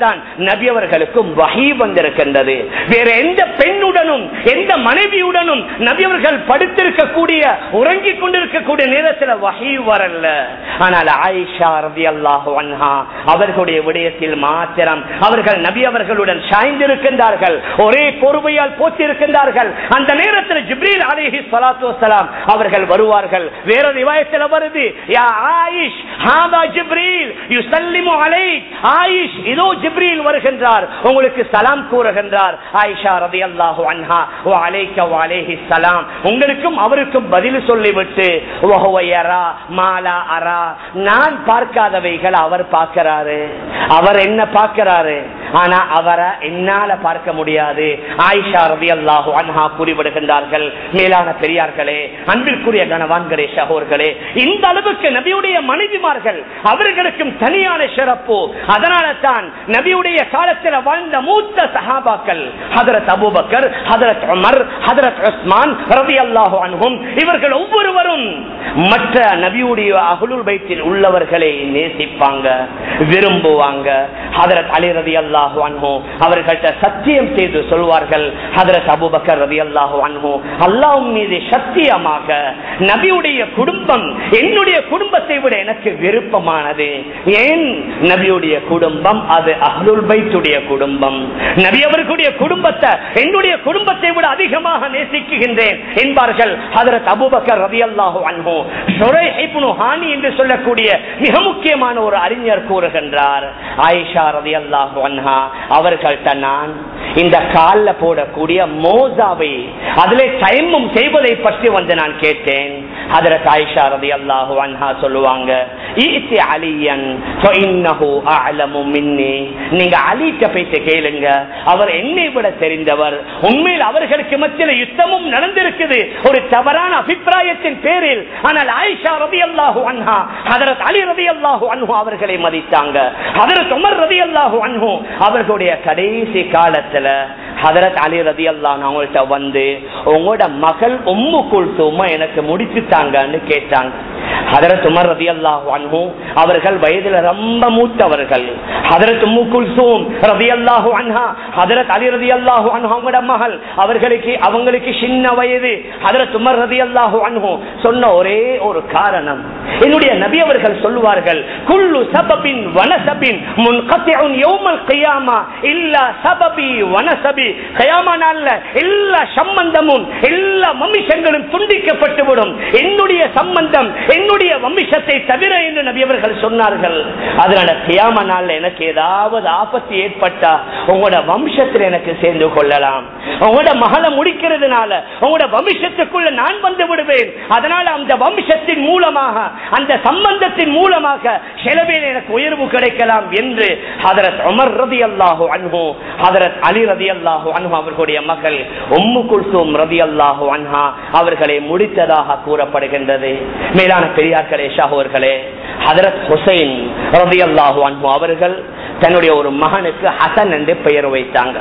தான் நபி அவர்களுக்கும் வகை வந்திருக்கின்றது வேற எந்த பெண்ணுடனும் எந்த மனைவியுடனும் நபி அவர்கள் படுத்திருக்கக்கூடிய உறங்கிக் கொண்டிருக்கக்கூடிய நேரத்தில் வகை வரல ஆனால் ஆயிஷா ரதி அல்லாஹு அன்ஹா அவர்களுடைய விடயத்தில் மாத்திரம் அவர்கள் நபி அவர்களுடன் சாய்ந்திருக்கின்றார்கள் ஒரே பொறுமையால் போத்திருக்கின்றார்கள் அந்த நேரத்தில் ஜிப்ரீல் அலைஹி ஸலாத்து வஸலாம் அவர்கள் வருவார்கள் வேற ரிவாயத்தில் வருது யா ஆயிஷ் ஹாதா ஜிப்ரீல் யுஸல்லிமு அலைக் ஆயிஷ் இதோ ஜிப்ரீல் வருகின்றார் உங்களுக்கு சலாம் கூறுகின்றார் ஆயிஷா ரலியல்லாஹு அன்ஹா வ அலைக்க வ அலைஹி ஸலாம் உங்களுக்கும் அவருக்கும் பதில் சொல்லிவிட்டு வஹுவ யரா மாலா அரா நான் பார்க்காதவைகள் அவர் பார்க்கிறாரு அவர் என்ன பார்க்கிறாரு ஆனா அவரை என்னால பார்க்க முடியாது ஆயிஷா ரவி அல்லாஹு அன்ஹா கூறிவிடுகின்றார்கள் மேலான பெரியார்களே அன்பிற்குரிய கணவான்களே சகோர்களே இந்த அளவுக்கு நபியுடைய மனைவிமார்கள் அவர்களுக்கும் தனியான சிறப்பு அதனால தான் நபியுடைய காலத்தில் வாழ்ந்த மூத்த சஹாபாக்கள் Hazrat Abu Bakr Hazrat Umar Hazrat Usman ரவி அல்லாஹு அன்ஹும் இவர்கள் ஒவ்வொருவரும் மற்ற நபியுடைய அகுலுல் பைத்தில் உள்ளவர்களை நேசிப்பாங்க விரும்புவாங்க ஹதரத் அலி ரதி அல்லாஹு அன்ஹு அவர்கள்ட்ட சத்தியம் செய்து சொல்வார்கள் ஹதரத் அபுபக்கர் ரதி அல்லாஹு அன்ஹு அல்லாஹ் மீது சத்தியமாக நபியுடைய குடும்பம் என்னுடைய குடும்பத்தை விட எனக்கு விருப்பமானது ஏன் நபியுடைய குடும்பம் அது அஹ்லுல் பைத்துடைய குடும்பம் நபி அவர்களுடைய குடும்பத்தை என்னுடைய குடும்பத்தை விட அதிகமாக நேசிக்குகின்றேன் என்பார்கள் ஹதரத் அபுபக்கர் ரதி அல்லாஹு அன்ஹு ஷுரைஹ் இப்னு ஹானி என்று சொல்லக்கூடிய மிக முக்கியமான ஒரு அறிஞர் கூறுகின்றார் ஆயிஷா ரதி அல்லாஹு அன்ஹா அவர்கள்ட்ட நான் இந்த கால்ல போடக்கூடிய மோசாவை அதிலே டைமும் செய்வதை பற்றி வந்து நான் கேட்டேன் ஹதரத் ஆயிஷா ரதி அல்லாஹு அன்ஹா சொல்லுவாங்க ஈத்தி அலியன் ஃபஇன்னஹு அஅலமு மின்னி நீங்க அலிட்ட போயிட்டு கேளுங்க அவர் என்னை விட தெரிந்தவர் உண்மையில் அவர்களுக்கு மத்தியில் யுத்தமும் நடந்திருக்குது ஒரு தவறான அபிப்பிராயத்தின் பேரில் ஆனால் ஆயிஷா ரதி அல்லாஹு அன்ஹா ஹதரத் அலி ரதி அல்லாஹு அன்ஹு அவர்களை மதித்தாங்க ஹதரத் உமர் ரதி அல்லாஹு அன்ஹு அவர்களுடைய கடைசி காலத்துல ஹதரத் அலி ரதி அல்லாஹ் அவங்கள்ட்ட வந்து உங்களோட மகள் உம்மு குல்துமா எனக்கு முடிச்சுட்டாங்கன்னு கேட்டாங்க ஹதரத் உமர் ரதி அல்லாஹு அன்ஹு அவர்கள் வயதுல ரொம்ப மூத்தவர்கள் ஹதரத் உம்மு குல்சூம் ரதி அல்லாஹு அன்ஹா ஹதரத் அலி ரதி அல்லாஹு அன்ஹு அவங்களோட மகள் அவர்களுக்கு அவங்களுக்கு சின்ன வயது ஹதரத் உமர் ரதி அல்லாஹு அன்ஹு சொன்ன ஒரே ஒரு காரணம் என்னுடைய நபி அவர்கள் சொல்லுவார்கள் குல்லு சபபின் வனசபின் முன்கத்திஉன் யௌமல் கியாமா இல்லா சபபி வனசபி கியாமா நாள்ல எல்லா சம்பந்தமும் எல்லா வம்சங்களும் துண்டிக்கப்பட்டு விடும் என்னுடைய சம்பந்தம் என்னுடைய வம்சத்தை தவிர என்று நபி அவர்கள் சொன்னார்கள் அதனால கியாமா நாள்ல எனக்கு ஏதாவது ஆபத்து ஏற்பட்டா உங்களோட வம்சத்தில் எனக்கு சேர்ந்து கொள்ளலாம் உங்களோட மகளை முடிக்கிறதுனால உங்களோட வம்சத்துக்குள்ள நான் வந்து விடுவேன் அதனால அந்த வம்சத்தின் மூலமாக அந்த சம்பந்தத்தின் மூலமாக செலவில் எனக்கு உயர்வு கிடைக்கலாம் என்று ஹதரத் உமர் ரதி அல்லாஹு அன்ஹு ஹதரத் அலி ரதி அல்லாஹு அன்ஹு அவர்களுடைய மகள் உம்மு குல்சூம் ரதி அல்லாஹு அன்ஹா அவர்களை முடித்ததாக கூறப்படுகின்றது மேலான பெரியார்களே ஷாஹோர்களே ஹதரத் ஹுசைன் ரதி அல்லாஹு அன்ஹு அவர்கள் தன்னுடைய ஒரு மகனுக்கு ஹசன் என்று பெயர் வைத்தாங்க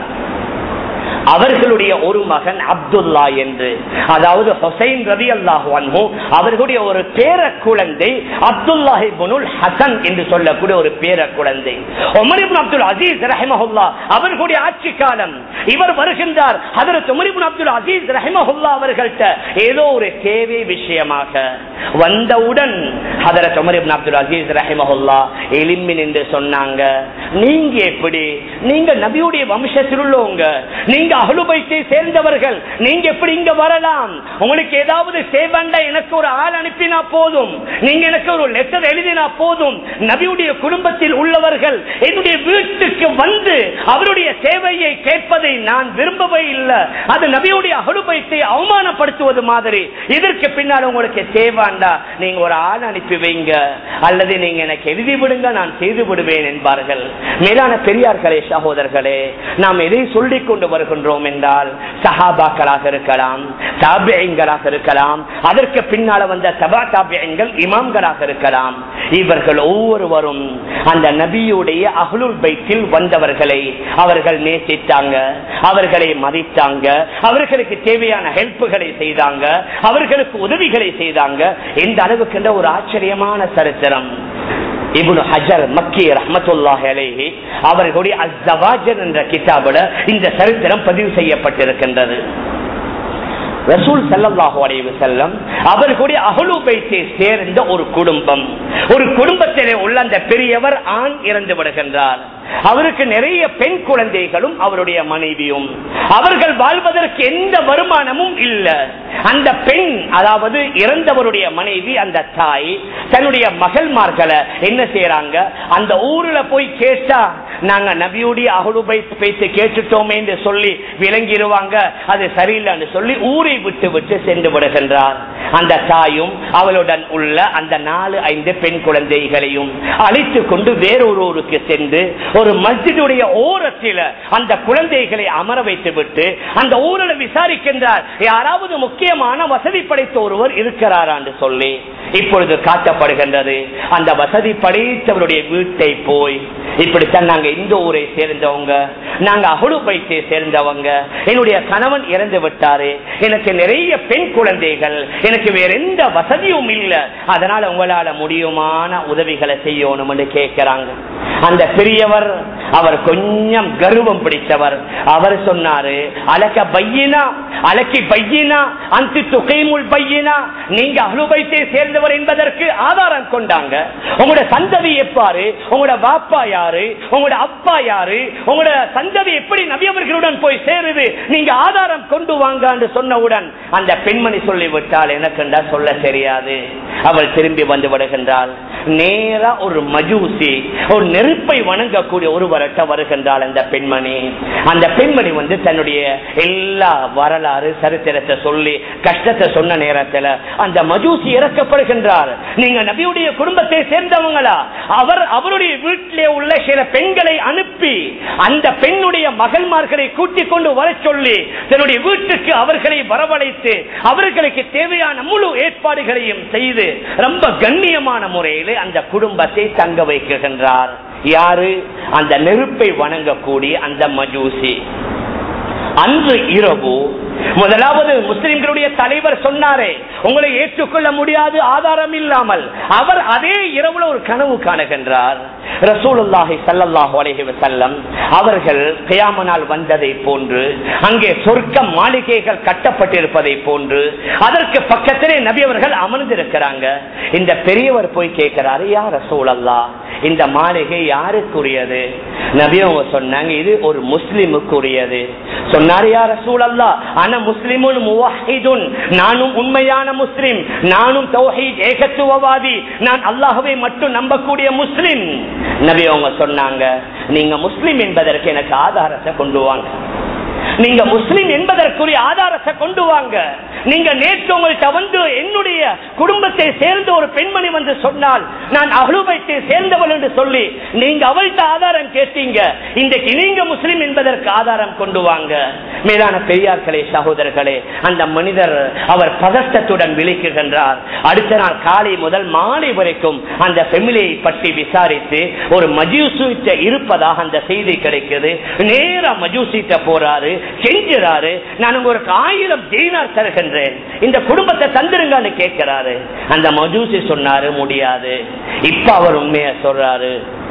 அவர்களுடைய ஒரு மகன் அப்துல்லா என்று அதாவது ஹொசைன் ரவி அல்லாஹு அன்ஹு அவர்களுடைய ஒரு பேர குழந்தை அப்துல்லாஹி புனுல் ஹசன் என்று சொல்லக்கூடிய ஒரு பேர குழந்தை உமரிபுன் அப்துல் அசீஸ் ரஹிமஹுல்லா அவர்களுடைய ஆட்சி காலம் இவர் வருகின்றார் அதற்கு உமரிபுன் அப்துல் அசீஸ் ரஹிமஹுல்லா அவர்கள்ட்ட ஏதோ ஒரு தேவை விஷயமாக வந்தவுடன் ஹதரத் உமரிபுன் அப்துல் அசீஸ் ரஹிமஹுல்லா எலிமின் என்று சொன்னாங்க நீங்க எப்படி நீங்க நபியுடைய வம்சத்தில் உள்ளவங்க நீங்க அகலுபைத்தை சேர்ந்தவர்கள் நீங்க எப்படி இங்க வரலாம் உங்களுக்கு ஏதாவது சேவண்ட எனக்கு ஒரு ஆள் அனுப்பினா போதும் நீங்க எனக்கு ஒரு லெட்டர் எழுதினா போதும் நபியுடைய குடும்பத்தில் உள்ளவர்கள் என்னுடைய வீட்டுக்கு வந்து அவருடைய சேவையை கேட்பதை நான் விரும்பவே இல்லை அது நபியுடைய அகலுபைத்தை அவமானப்படுத்துவது மாதிரி இதற்கு பின்னால் உங்களுக்கு தேவாண்டா நீங்க ஒரு ஆள் அனுப்பி வைங்க அல்லது நீங்க எனக்கு எழுதி விடுங்க நான் செய்து விடுவேன் என்பார்கள் மேலான பெரியார்களே சகோதரர்களே நாம் எதை சொல்லிக் கொண்டு வருகின்றோம் என்றால் சஹாபாக்களாக இருக்கலாம் தாபியங்களாக இருக்கலாம் அதற்கு பின்னால வந்த தபா தாபியங்கள் இமாம்களாக இருக்கலாம் இவர்கள் ஒவ்வொருவரும் அந்த நபியுடைய அகலுல் பைத்தில் வந்தவர்களை அவர்கள் நேசித்தாங்க அவர்களை மதித்தாங்க அவர்களுக்கு தேவையான ஹெல்ப்புகளை செய்தாங்க அவர்களுக்கு உதவிகளை செய்தாங்க எந்த அளவுக்கு என்ற ஒரு ஆச்சரியமான சரித்திரம் இப்னு ஹஜர் மக்கி ரஹ்மத்துல்லாஹி அலைஹி அவர்களுடைய அஸ்ஸவாஜர் என்ற கிதாபுல இந்த சரித்திரம் பதிவு செய்யப்பட்டிருக்கின்றது ரசூல் ஸல்லல்லாஹு அலைஹி வஸல்லம் அவர்களுடைய அஹ்லு பைத்தை சேர்ந்த ஒரு குடும்பம் ஒரு குடும்பத்திலே உள்ள அந்த பெரியவர் ஆண் இறந்து விடுகின்றார் அவருக்கு நிறைய பெண் குழந்தைகளும் அவருடைய மனைவியும் அவர்கள் வாழ்வதற்கு எந்த வருமானமும் இல்ல அந்த பெண் அதாவது இறந்தவருடைய மனைவி அந்த தாய் தன்னுடைய மகள்மார்களை என்ன செய்யறாங்க அந்த ஊர்ல போய் கேட்டா நாங்க நபியுடைய அகுலுபை பேச்சு கேட்டுட்டோமே என்று சொல்லி விளங்கிடுவாங்க அது சரியில்லைன்னு சொல்லி ஊரை விட்டு விட்டு சென்று விடுகின்றார் அந்த தாயும் அவளுடன் உள்ள அந்த நாலு ஐந்து பெண் குழந்தைகளையும் அழைத்து கொண்டு வேறொரு ஊருக்கு சென்று ஒரு மஸ்ஜிதுடைய ஓரத்தில் அந்த குழந்தைகளை அமர வைத்து விட்டு அந்த ஊரில் விசாரிக்கின்றார் யாராவது முக்கியமான வசதி படைத்த ஒருவர் இருக்கிறாரா என்று சொல்லி இப்பொழுது காட்டப்படுகின்றது அந்த வசதி படைத்தவருடைய வீட்டை போய் இப்படித்தான் நாங்க இந்த ஊரை சேர்ந்தவங்க நாங்க அகுடு பைத்தை சேர்ந்தவங்க என்னுடைய கணவன் இறந்து விட்டாரு எனக்கு நிறைய பெண் குழந்தைகள் எனக்கு வேற எந்த வசதியும் இல்லை அதனால உங்களால முடியுமான உதவிகளை செய்யணும் என்று கேட்கிறாங்க அந்த பெரியவர் அவர் கொஞ்சம் கர்வம் பிடித்தவர் அவர் சொன்னாரு அலக்க பையினா அலக்கி பையினா அந்த துகைமுள் பையினா நீங்க அலுபைத்தை சேர்ந்தவர் என்பதற்கு ஆதாரம் கொண்டாங்க உங்களோட சந்ததி எப்பாரு உங்களோட பாப்பா யாரு உங்களோட அப்பா யாரு உங்களோட சந்ததி எப்படி நபியவர்களுடன் போய் சேருது நீங்க ஆதாரம் கொண்டு வாங்க சொன்னவுடன் அந்த பெண்மணி சொல்லிவிட்டால் எனக்குண்டா சொல்ல தெரியாது அவள் திரும்பி வந்து விடுகின்றாள் நேரா ஒரு மஜூசி ஒரு நெருப்பை வணங்கக்கூடிய ஒருவர்கிட்ட வருகின்றாள் அந்த பெண்மணி அந்த பெண்மணி வந்து தன்னுடைய எல்லா வரலாறு சரித்திரத்தை சொல்லி கஷ்டத்தை சொன்ன நேரத்துல அந்த மஜூசி இறக்கப்படுகின்றார் நீங்க நபியுடைய குடும்பத்தை சேர்ந்தவங்களா அவர் அவருடைய வீட்டிலே உள்ள சில பெண்களை அனுப்பி அந்த பெண்ணுடைய மகள்மார்களை கூட்டிக் கொண்டு வர சொல்லி தன்னுடைய வீட்டுக்கு அவர்களை வரவழைத்து அவர்களுக்கு தேவையான முழு ஏற்பாடுகளையும் செய்து ரொம்ப கண்ணியமான முறையில் அந்த குடும்பத்தை தங்க வைக்கின்றார் யாரு அந்த நெருப்பை வணங்கக்கூடிய அந்த மஜூசி அன்று இரவு முதலாவது முஸ்லிம்களுடைய தலைவர் சொன்னாரே உங்களை ஏற்றுக்கொள்ள முடியாது ஆதாரம் இல்லாமல் அவர் அதே இரவுல ஒரு கனவு காணுகின்றார் ரசூலுல்லாஹி ஸல்லல்லாஹு அலைஹி வஸல்லம் அவர்கள் கியாமனால் வந்ததை போன்று அங்கே சொர்க்க மாளிகைகள் கட்டப்பட்டிருப்பதை போன்று அதற்கு பக்கத்திலே நபி அவர்கள் அமர்ந்திருக்கிறாங்க இந்த பெரியவர் போய் கேட்கிறாரு யார் ரசூலல்லா இந்த மாளிகை யாருக்குரியது நபி அவங்க சொன்னாங்க இது ஒரு முஸ்லிமுக்குரியது சொன்னார் யார் ரசூலல்லா அன முஸ்லிமுன் முவஹிதுன் நானும் உண்மையான முஸ்லிம் நானும் தௌஹீத் ஏகத்துவவாதி நான் அல்லாஹ்வை மட்டும் நம்பக்கூடிய முஸ்லிம் நபி அவங்க சொன்னாங்க நீங்க முஸ்லிம் என்பதற்கு எனக்கு ஆதாரத்தை கொண்டு வாங்க நீங்க முஸ்லிம் என்பதற்குரிய ஆதாரத்தை கொண்டு வாங்க நீங்க நேற்று உங்கள்கிட்ட வந்து என்னுடைய குடும்பத்தை சேர்ந்த ஒரு பெண்மணி வந்து சொன்னால் நான் அகலுபைத்தை சேர்ந்தவள் என்று சொல்லி நீங்க அவள்கிட்ட ஆதாரம் கேட்டீங்க இன்றைக்கு நீங்க முஸ்லிம் என்பதற்கு ஆதாரம் கொண்டு வாங்க மேலான பெரியார்களே சகோதரர்களே அந்த மனிதர் அவர் பதட்டத்துடன் விழிக்குகின்றார் அடுத்த நாள் காலை முதல் மாலை வரைக்கும் அந்த பெமிலியை பற்றி விசாரித்து ஒரு மஜூசிட்ட இருப்பதாக அந்த செய்தி கிடைக்குது நேரா மஜூசிட்ட போறாரு செஞ்சுறாரு நான் உங்களுக்கு ஆயிரம் தீனார் தருகின்றேன் இந்த குடும்பத்தை தந்துருங்கன்னு கேட்கிறாரு அந்த மஜூசி சொன்னாரு முடியாது இப்ப அவர் உண்மையா சொல்றாரு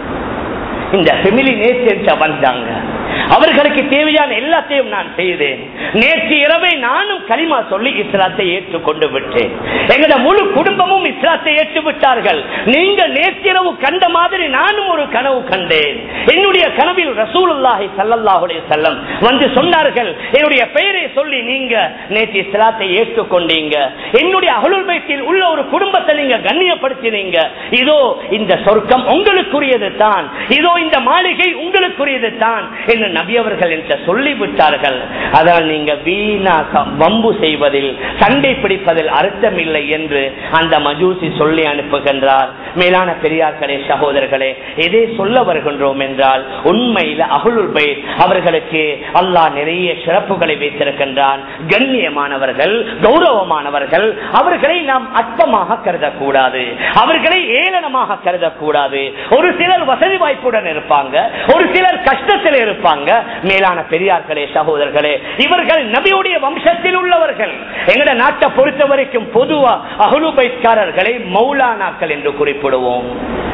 இந்த ஃபெமிலி நேற்று வந்தாங்க அவர்களுக்கு தேவையான எல்லாத்தையும் நான் செய்தேன் நேற்று இரவை நானும் களிமா சொல்லி இஸ்லாத்தை ஏற்றுக்கொண்டு விட்டேன் எங்களோட முழு குடும்பமும் இஸ்லாத்தை ஏற்று விட்டார்கள் நீங்க நேற்றிரவு கண்ட மாதிரி நானும் ஒரு கனவு கண்டேன் என்னுடைய கனவில் ரசூலுல்லாஹி ஸல்லல்லாஹு செல்லம் வந்து சொன்னார்கள் என்னுடைய பெயரை சொல்லி நீங்க நேற்று இஸ்லாத்தை ஏற்றுக்கொண்டீங்க என்னுடைய அகலுல் பைத்தில் உள்ள ஒரு குடும்பத்தை நீங்க கண்ணியப்படுத்தினீங்க இதோ இந்த சொர்க்கம் உங்களுக்குரியது தான் இதோ இந்த மாளிகை உங்களுக்குரியது தான் என்று நபி அவர்கள் என்று சொல்லிவிட்டார்கள் அதனால் நீங்க வீணா வம்பு செய்வதில் சண்டை பிடிப்பதில் அர்த்தம் இல்லை என்று அந்த மஜூசி சொல்லி அனுப்புகின்றார் மேலான பெரியார்களே சகோதரர்களே எதை சொல்ல வருகின்றோம் என்றால் உண்மையில அகுலுல் பைத் அவர்களுக்கு அல்லாஹ் நிறைய சிறப்புகளை வைத்திருக்கின்றான் கண்ணியமானவர்கள் கௌரவமானவர்கள் அவர்களை நாம் அற்பமாக கருதக்கூடாது அவர்களை ஏளனமாக கருதக்கூடாது ஒரு சிலர் வசதி வாய்ப்புடன் இருப்பாங்க ஒரு சிலர் கஷ்டத்தில் இருப்பாங்க மேலான பெரியார்களே சகோதரர்களே இவர்கள் நபியுடைய வம்சத்தில் உள்ளவர்கள் எங்கட நாட்டை பொறுத்த வரைக்கும் பொதுவா அகுலுபைக்காரர்களை மௌலானாக்கள் என்று குறிப்பிடுவோம்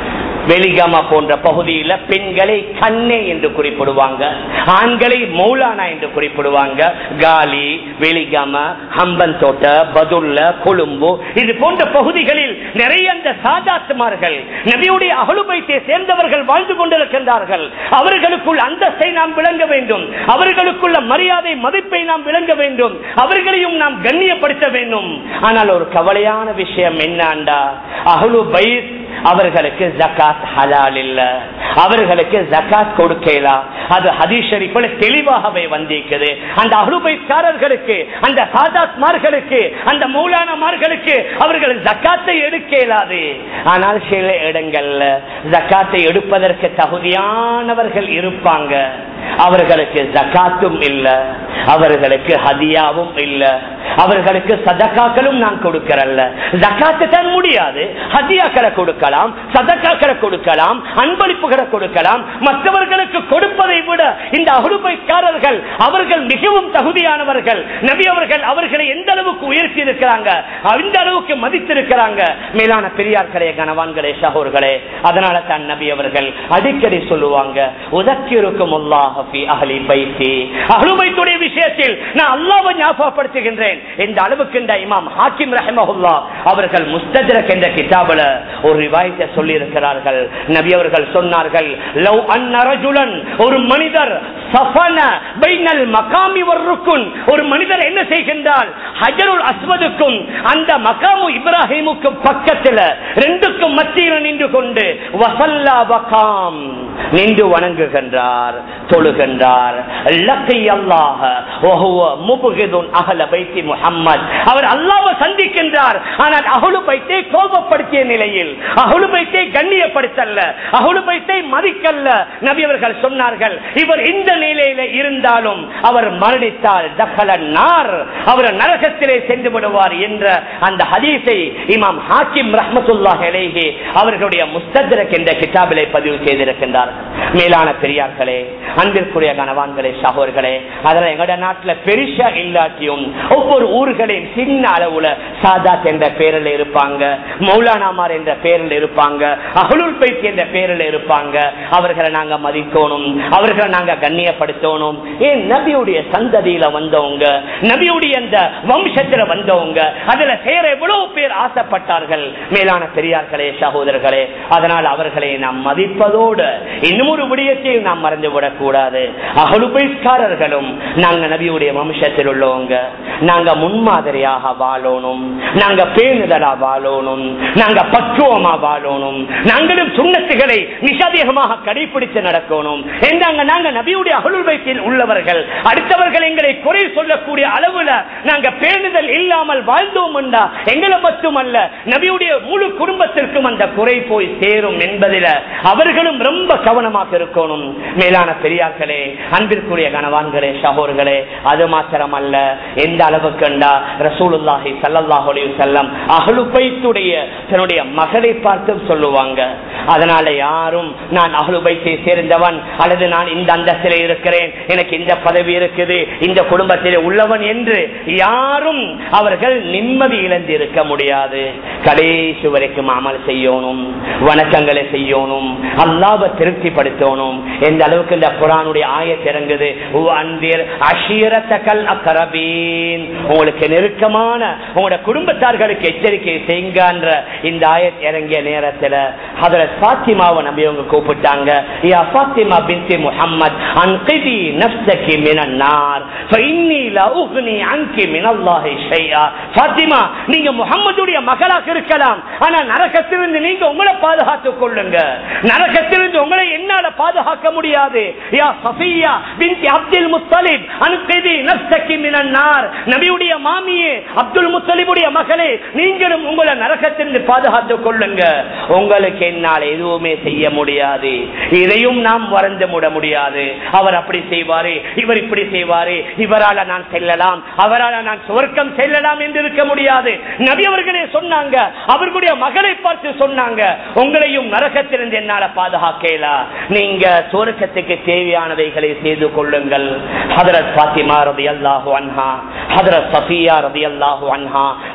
வெளிகம போன்ற பகுதியில பெண்களை கண்ணே என்று குறிப்பிடுவாங்க ஆண்களை மௌலானா என்று குறிப்பிடுவாங்க காலி வெளிகம ஹம்பன் தோட்ட பதுல்ல கொழும்பு இது போன்ற பகுதிகளில் நிறைய அந்த சாதாத்துமார்கள் நபியுடைய அகலுபைத்தை சேர்ந்தவர்கள் வாழ்ந்து கொண்டிருக்கின்றார்கள் அவர்களுக்குள் அந்தஸ்தை நாம் விளங்க வேண்டும் அவர்களுக்குள்ள மரியாதை மதிப்பை நாம் விளங்க வேண்டும் அவர்களையும் நாம் கண்ணியப்படுத்த வேண்டும் ஆனால் ஒரு கவலையான விஷயம் என்னண்டா அகலு பைத் அவர்களுக்கு ஜக்காத் ஹலால் இல்ல அவர்களுக்கு ஜக்காத் கொடுக்கலாம் அது ஹதீஸ் ஷரீஃபில் தெளிவாகவே வந்திருக்குது அந்த அருபைக்காரர்களுக்கு அந்த சாதாத்மார்களுக்கு அந்த மௌலானமார்களுக்கு அவர்கள் ஜக்காத்தை எடுக்க இயலாது ஆனால் சில இடங்கள்ல ஜக்காத்தை எடுப்பதற்கு தகுதியானவர்கள் இருப்பாங்க அவர்களுக்கு ஜக்காத்தும் இல்ல அவர்களுக்கு ஹதியாவும் இல்ல அவர்களுக்கு சதக்காக்களும் நான் கொடுக்கறல்ல ஜக்காத்து தான் முடியாது ஹதியாக்களை கொடுக்கலாம் சதக்காக்களை கொடுக்கலாம் அன்பளிப்புகளை கொடுக்கலாம் மற்றவர்களுக்கு கொடுப்பதை விட இந்த அகுடுபைக்காரர்கள் அவர்கள் மிகவும் தகுதியானவர்கள் நபி அவர்கள் அவர்களை எந்த அளவுக்கு உயர்த்தி இருக்கிறாங்க அந்த அளவுக்கு மதித்திருக்கிறாங்க மேலான பெரியார்களே கனவான்களே சகோர்களே அதனால தான் நபி அவர்கள் அடிக்கடி சொல்லுவாங்க உதக்கிருக்கும் அஹலி பைத்தி அஹ்லுபைத்துடைய விஷயத்தில் நான் அல்லாஹ்வை ஞாபகப்படுத்துகின்றேன் இந்த அளவுக்கு இந்த இமாம் ஹாக்கிம் ரஹமஹுல்லா அவர்கள் முஸ்தஜரக் என்ற கிதாபுல ஒரு ரிவாயத்தை சொல்லி இருக்கிறார்கள் நபி அவர்கள் சொன்னார்கள் லவ் அன்ன ரஜுலன் ஒரு மனிதர் சஃபன பைனல் மகாமி வர்ருக்குன் ஒரு மனிதர் என்ன செய்கின்றால் ஹஜருல் அஸ்வதுக்கும் அந்த மகாமு இப்ராஹிமுக்கும் பக்கத்தில் ரெண்டுக்கும் மத்தியில் நின்று கொண்டு வசல்லா பகாம் நின்று வணங்குகின்றார் தொழுகின்றார் லக்கி அல்லாஹ வஹுவ முபுகிதுன் அஹல பைத்தி முஹம்மத் அவர் அல்லாஹ்வை சந்திக்கின்றார் ஆனால் அஹ்லு பைத்தை கோபப்படுத்திய நிலையில் அஹ்லு பைத்தை கண்ணியப்படுத்தல்ல அஹ்லு பைத்தை மதிக்கல்ல நபி அவர்கள் சொன்னார்கள் இவர் இந்த நிலையில இருந்தாலும் அவர் மரணித்தால் தகல நார் அவர் நரகத்திலே சென்று விடுவார் என்ற அந்த ஹதீஸை இமாம் ஹாக்கிம் ரஹ்மத்துல்லாஹி அலைஹி அவர்களுடைய முஸ்தத்ரக் என்ற கிதாபிலே பதிவு செய்திருக்கின்றார் மேலான பெரியார்களே அன்பிற்குரிய கணவான்களே சகோர்களே அதில் எங்கட நாட்டுல பெருசா இல்லாட்டியும் ஒவ்வொரு ஊர்களையும் சின்ன அளவுல சாதாத் என்ற பேரில் இருப்பாங்க மௌலானாமார் என்ற பேரில் இருப்பாங்க அகலுல் பைத் என்ற பேரில் இருப்பாங்க அவர்களை நாங்க மதிக்கணும் அவர்களை நாங்க கண்ணியப்படுத்தணும் ஏன் நபியுடைய சந்ததியில வந்தவங்க நபியுடைய அந்த வம்சத்துல வந்தவங்க அதுல சேர எவ்வளவு பேர் ஆசைப்பட்டார்கள் மேலான பெரியார்களே சகோதரர்களே அதனால் அவர்களை நாம் மதிப்பதோடு இன்னும் ஒரு விடயத்தையும் நாம் மறந்து விடக்கூடாது அகலுபைக்காரர்களும் நாங்க நபியுடைய வம்சத்தில் உள்ளவங்க நாங்க முன்மாதிரியாக வாழணும் நாங்க பேணுதலா வாழணும் நாங்க பக்குவமா வாழணும் நாங்களும் சுண்ணத்துகளை மிக அதிகமாக கடைபிடித்து நடக்கணும் என்றாங்க நாங்க நபியுடைய அகலுல் வைத்தில் உள்ளவர்கள் அடுத்தவர்கள் எங்களை குறை சொல்லக்கூடிய அளவுல நாங்க பேணுதல் இல்லாமல் வாழ்ந்தோம் என்றா எங்களை மட்டுமல்ல நபியுடைய முழு குடும்பத்திற்கும் அந்த குறை போய் சேரும் என்பதில் அவர்களும் ரொம்ப கவனமாக இருக்கணும் மேலான பெரியார்களே அன்பிற்குரிய கனவான்களே சகோர்களே அது மாத்திரமல்ல எந்த அளவுக்குண்டா ரசூலுல்லாஹி ஸல்லல்லாஹு அலைஹி வஸல்லம் அஹ்லு பைத்துடைய தன்னுடைய மகளை பார்த்து சொல்லுவாங்க அதனால யாரும் நான் அஹ்லு பைத்தை சேர்ந்தவன் அல்லது நான் இந்த அந்தஸ்திலே இருக்கிறேன் எனக்கு இந்த பதவி இருக்குது இந்த குடும்பத்திலே உள்ளவன் என்று யாரும் அவர்கள் நிம்மதி இழந்து இருக்க முடியாது கடைசி வரைக்கும் அமல் செய்யணும் வணக்கங்களை செய்யணும் அல்லாவை திருப்திப்படுத்தணும் எந்த அளவுக்கு இந்த குரானுடைய ஆயத் இறங்குது அன்பிர் அஷீரத்தக்கல் அக்கரபீன் உங்களுக்கு நெருக்கமான உங்களோட குடும்பத்தார்களுக்கு எச்சரிக்கை செய்யுங்கன்ற இந்த ஆயத் இறங்கிய நேரத்துல அதுல பாத்திமாவை நம்பி அவங்க கூப்பிட்டாங்க யா பாத்திமா பின்தி முஹம்மத் அன்கிதி நஃப்ஸகி மினன் நார் ஃபஇன்னி லா உக்னி அன்கி மினல்லாஹி ஷைஆ பாத்திமா நீங்க முஹம்மதுடைய மகளாக இருக்கலாம் ஆனா நரகத்திலிருந்து நீங்க உங்களை பாதுகாத்துக் கொள்ளுங்க நரகத்திலிருந்து உங்களை என்னால பாதுகாக்க முடியாது யா சஃபியா பின்தி அப்துல் முத்தலிப் அன்கிதி நஃப்ஸகி மினன் நார் நபியுடைய மாமியே அப்துல் முத்தலிபுடைய மகளே நீங்களும் உங்களை நரகத்திலிருந்து பாதுகாத்துக் கொள்ளுங்க உங்களுக்கு என்னால் எதுவுமே செய்ய முடியாது இதையும் நாம் வறந்து முட முடியாது அவர் அப்படி செய்வாரு இவர் இப்படி செய்வாரு இவரால நான் செல்லலாம் அவரால நான் சுவர்க்கம் செல்லலாம் என்று இருக்க முடியாது நபி அவர்களே சொன்னாங்க அவர்களுடைய மகளை பார்த்து சொன்னாங்க உங்களையும் நரகத்திலிருந்து என்னால பாதுகாக்கலா நீங்க சுவர்க்கத்துக்கு தேவையானவைகளை செய்து கொள்ளுங்கள் ஹதரத் பாத்திமா ரதி அல்லாஹு அன்ஹா ஹதரத் சஃபியா ரதி அல்லாஹு அன்ஹா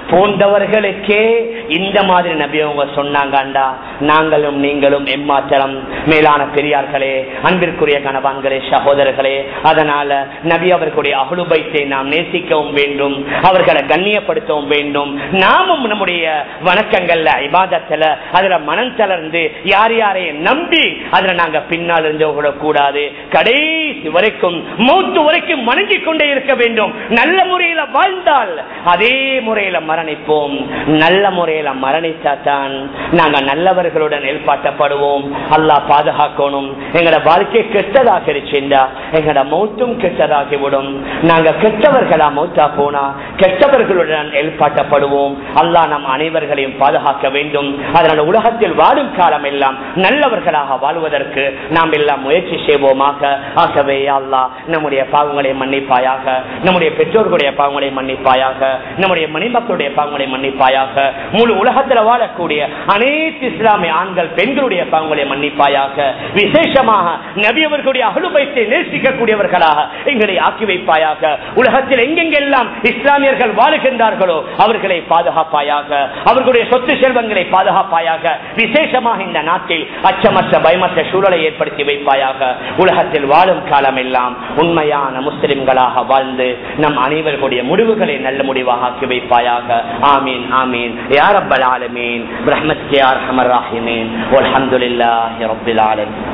போன்றவர்களுக்கே இந்த மாதிரி நபி அவங்க சொன்னாங்கண்டா நாங்களும் நீங்களும் எம்மாத்திரம் மேலான பெரியார்களே அன்பிற்குரிய கணவான்களே சகோதரர்களே அதனால நபி அவர்களுடைய அகுலுபைத்தை நாம் நேசிக்கவும் வேண்டும் அவர்களை கண்ணியப்படுத்தவும் வேண்டும் நாமும் நம்முடைய வணக்கங்கள்ல இபாதத்துல அதுல மனம் தளர்ந்து யார் யாரையும் நம்பி அதுல நாங்க பின்னால் இருந்து கூடாது கடைசி வரைக்கும் மூத்து வரைக்கும் வணங்கிக் கொண்டே இருக்க வேண்டும் நல்ல முறையில வாழ்ந்தால் அதே முறையில மரணிப்போம் நல்ல முறையில மரணித்தாத்தான் நாங்க நல்லவர்களுடன் ஏற்பாட்டப்படுவோம் அல்லாஹ் பாதுகாக்கணும் எங்கட வாழ்க்கை கெட்டதாக இருச்சுண்டா எங்கட மௌத்தும் கெட்டதாகிவிடும் நாங்க கெட்டவர்களா மௌத்தா போனா கெட்டவர்களுடன் ஏற்பாட்டப்படுவோம் அல்லாஹ் நம் அனைவர்களையும் பாதுகாக்க வேண்டும் அதனால உலகத்தில் வாழும் காலம் எல்லாம் நல்லவர்களாக வாழ்வதற்கு நாம் எல்லாம் முயற்சி செய்வோமாக ஆகவே அல்லாஹ் நம்முடைய பாவங்களை மன்னிப்பாயாக நம்முடைய பெற்றோர்களுடைய பாவங்களை மன்னிப்பாயாக நம்முடைய மணிமக்களுடைய பாவங்களை மன்னிப்பாயாக முழு உலகத்தில் வாழக்கூடிய அனைத்து இஸ்லாமிய ஆண்கள் பெண்களுடைய பாவங்களை மன்னிப்பாயாக விசேஷமாக நபி அவர்களுடைய அகலுபயத்தை நேசிக்கக்கூடியவர்களாக எங்களை ஆக்கி வைப்பாயாக உலகத்தில் எங்கெங்கெல்லாம் இஸ்லாமியர்கள் வாழுகின்றார்களோ அவர்களை பாதுகாப்பாயாக அவர்களுடைய சொத்து செல்வங்களை பாதுகாப்பாயாக விசேஷமாக இந்த நாட்டில் அச்சமற்ற பயமற்ற சூழலை ஏற்படுத்தி வைப்பாயாக உலகத்தில் வாழும் காலம் எல்லாம் உண்மையான முஸ்லிம்களாக வாழ்ந்து நம் அனைவர்களுடைய முடிவுகளை நல்ல முடிவாக ஆக்கி வைப்பாயாக ஆமீன் ஆமீன் யார் அப்பல் ஆலமீன் ரஹ்மத் யார் ஹமர் ராஹிமீன் அல்ஹம்துலில்லாஹி ரப்பில் ஆலமீன்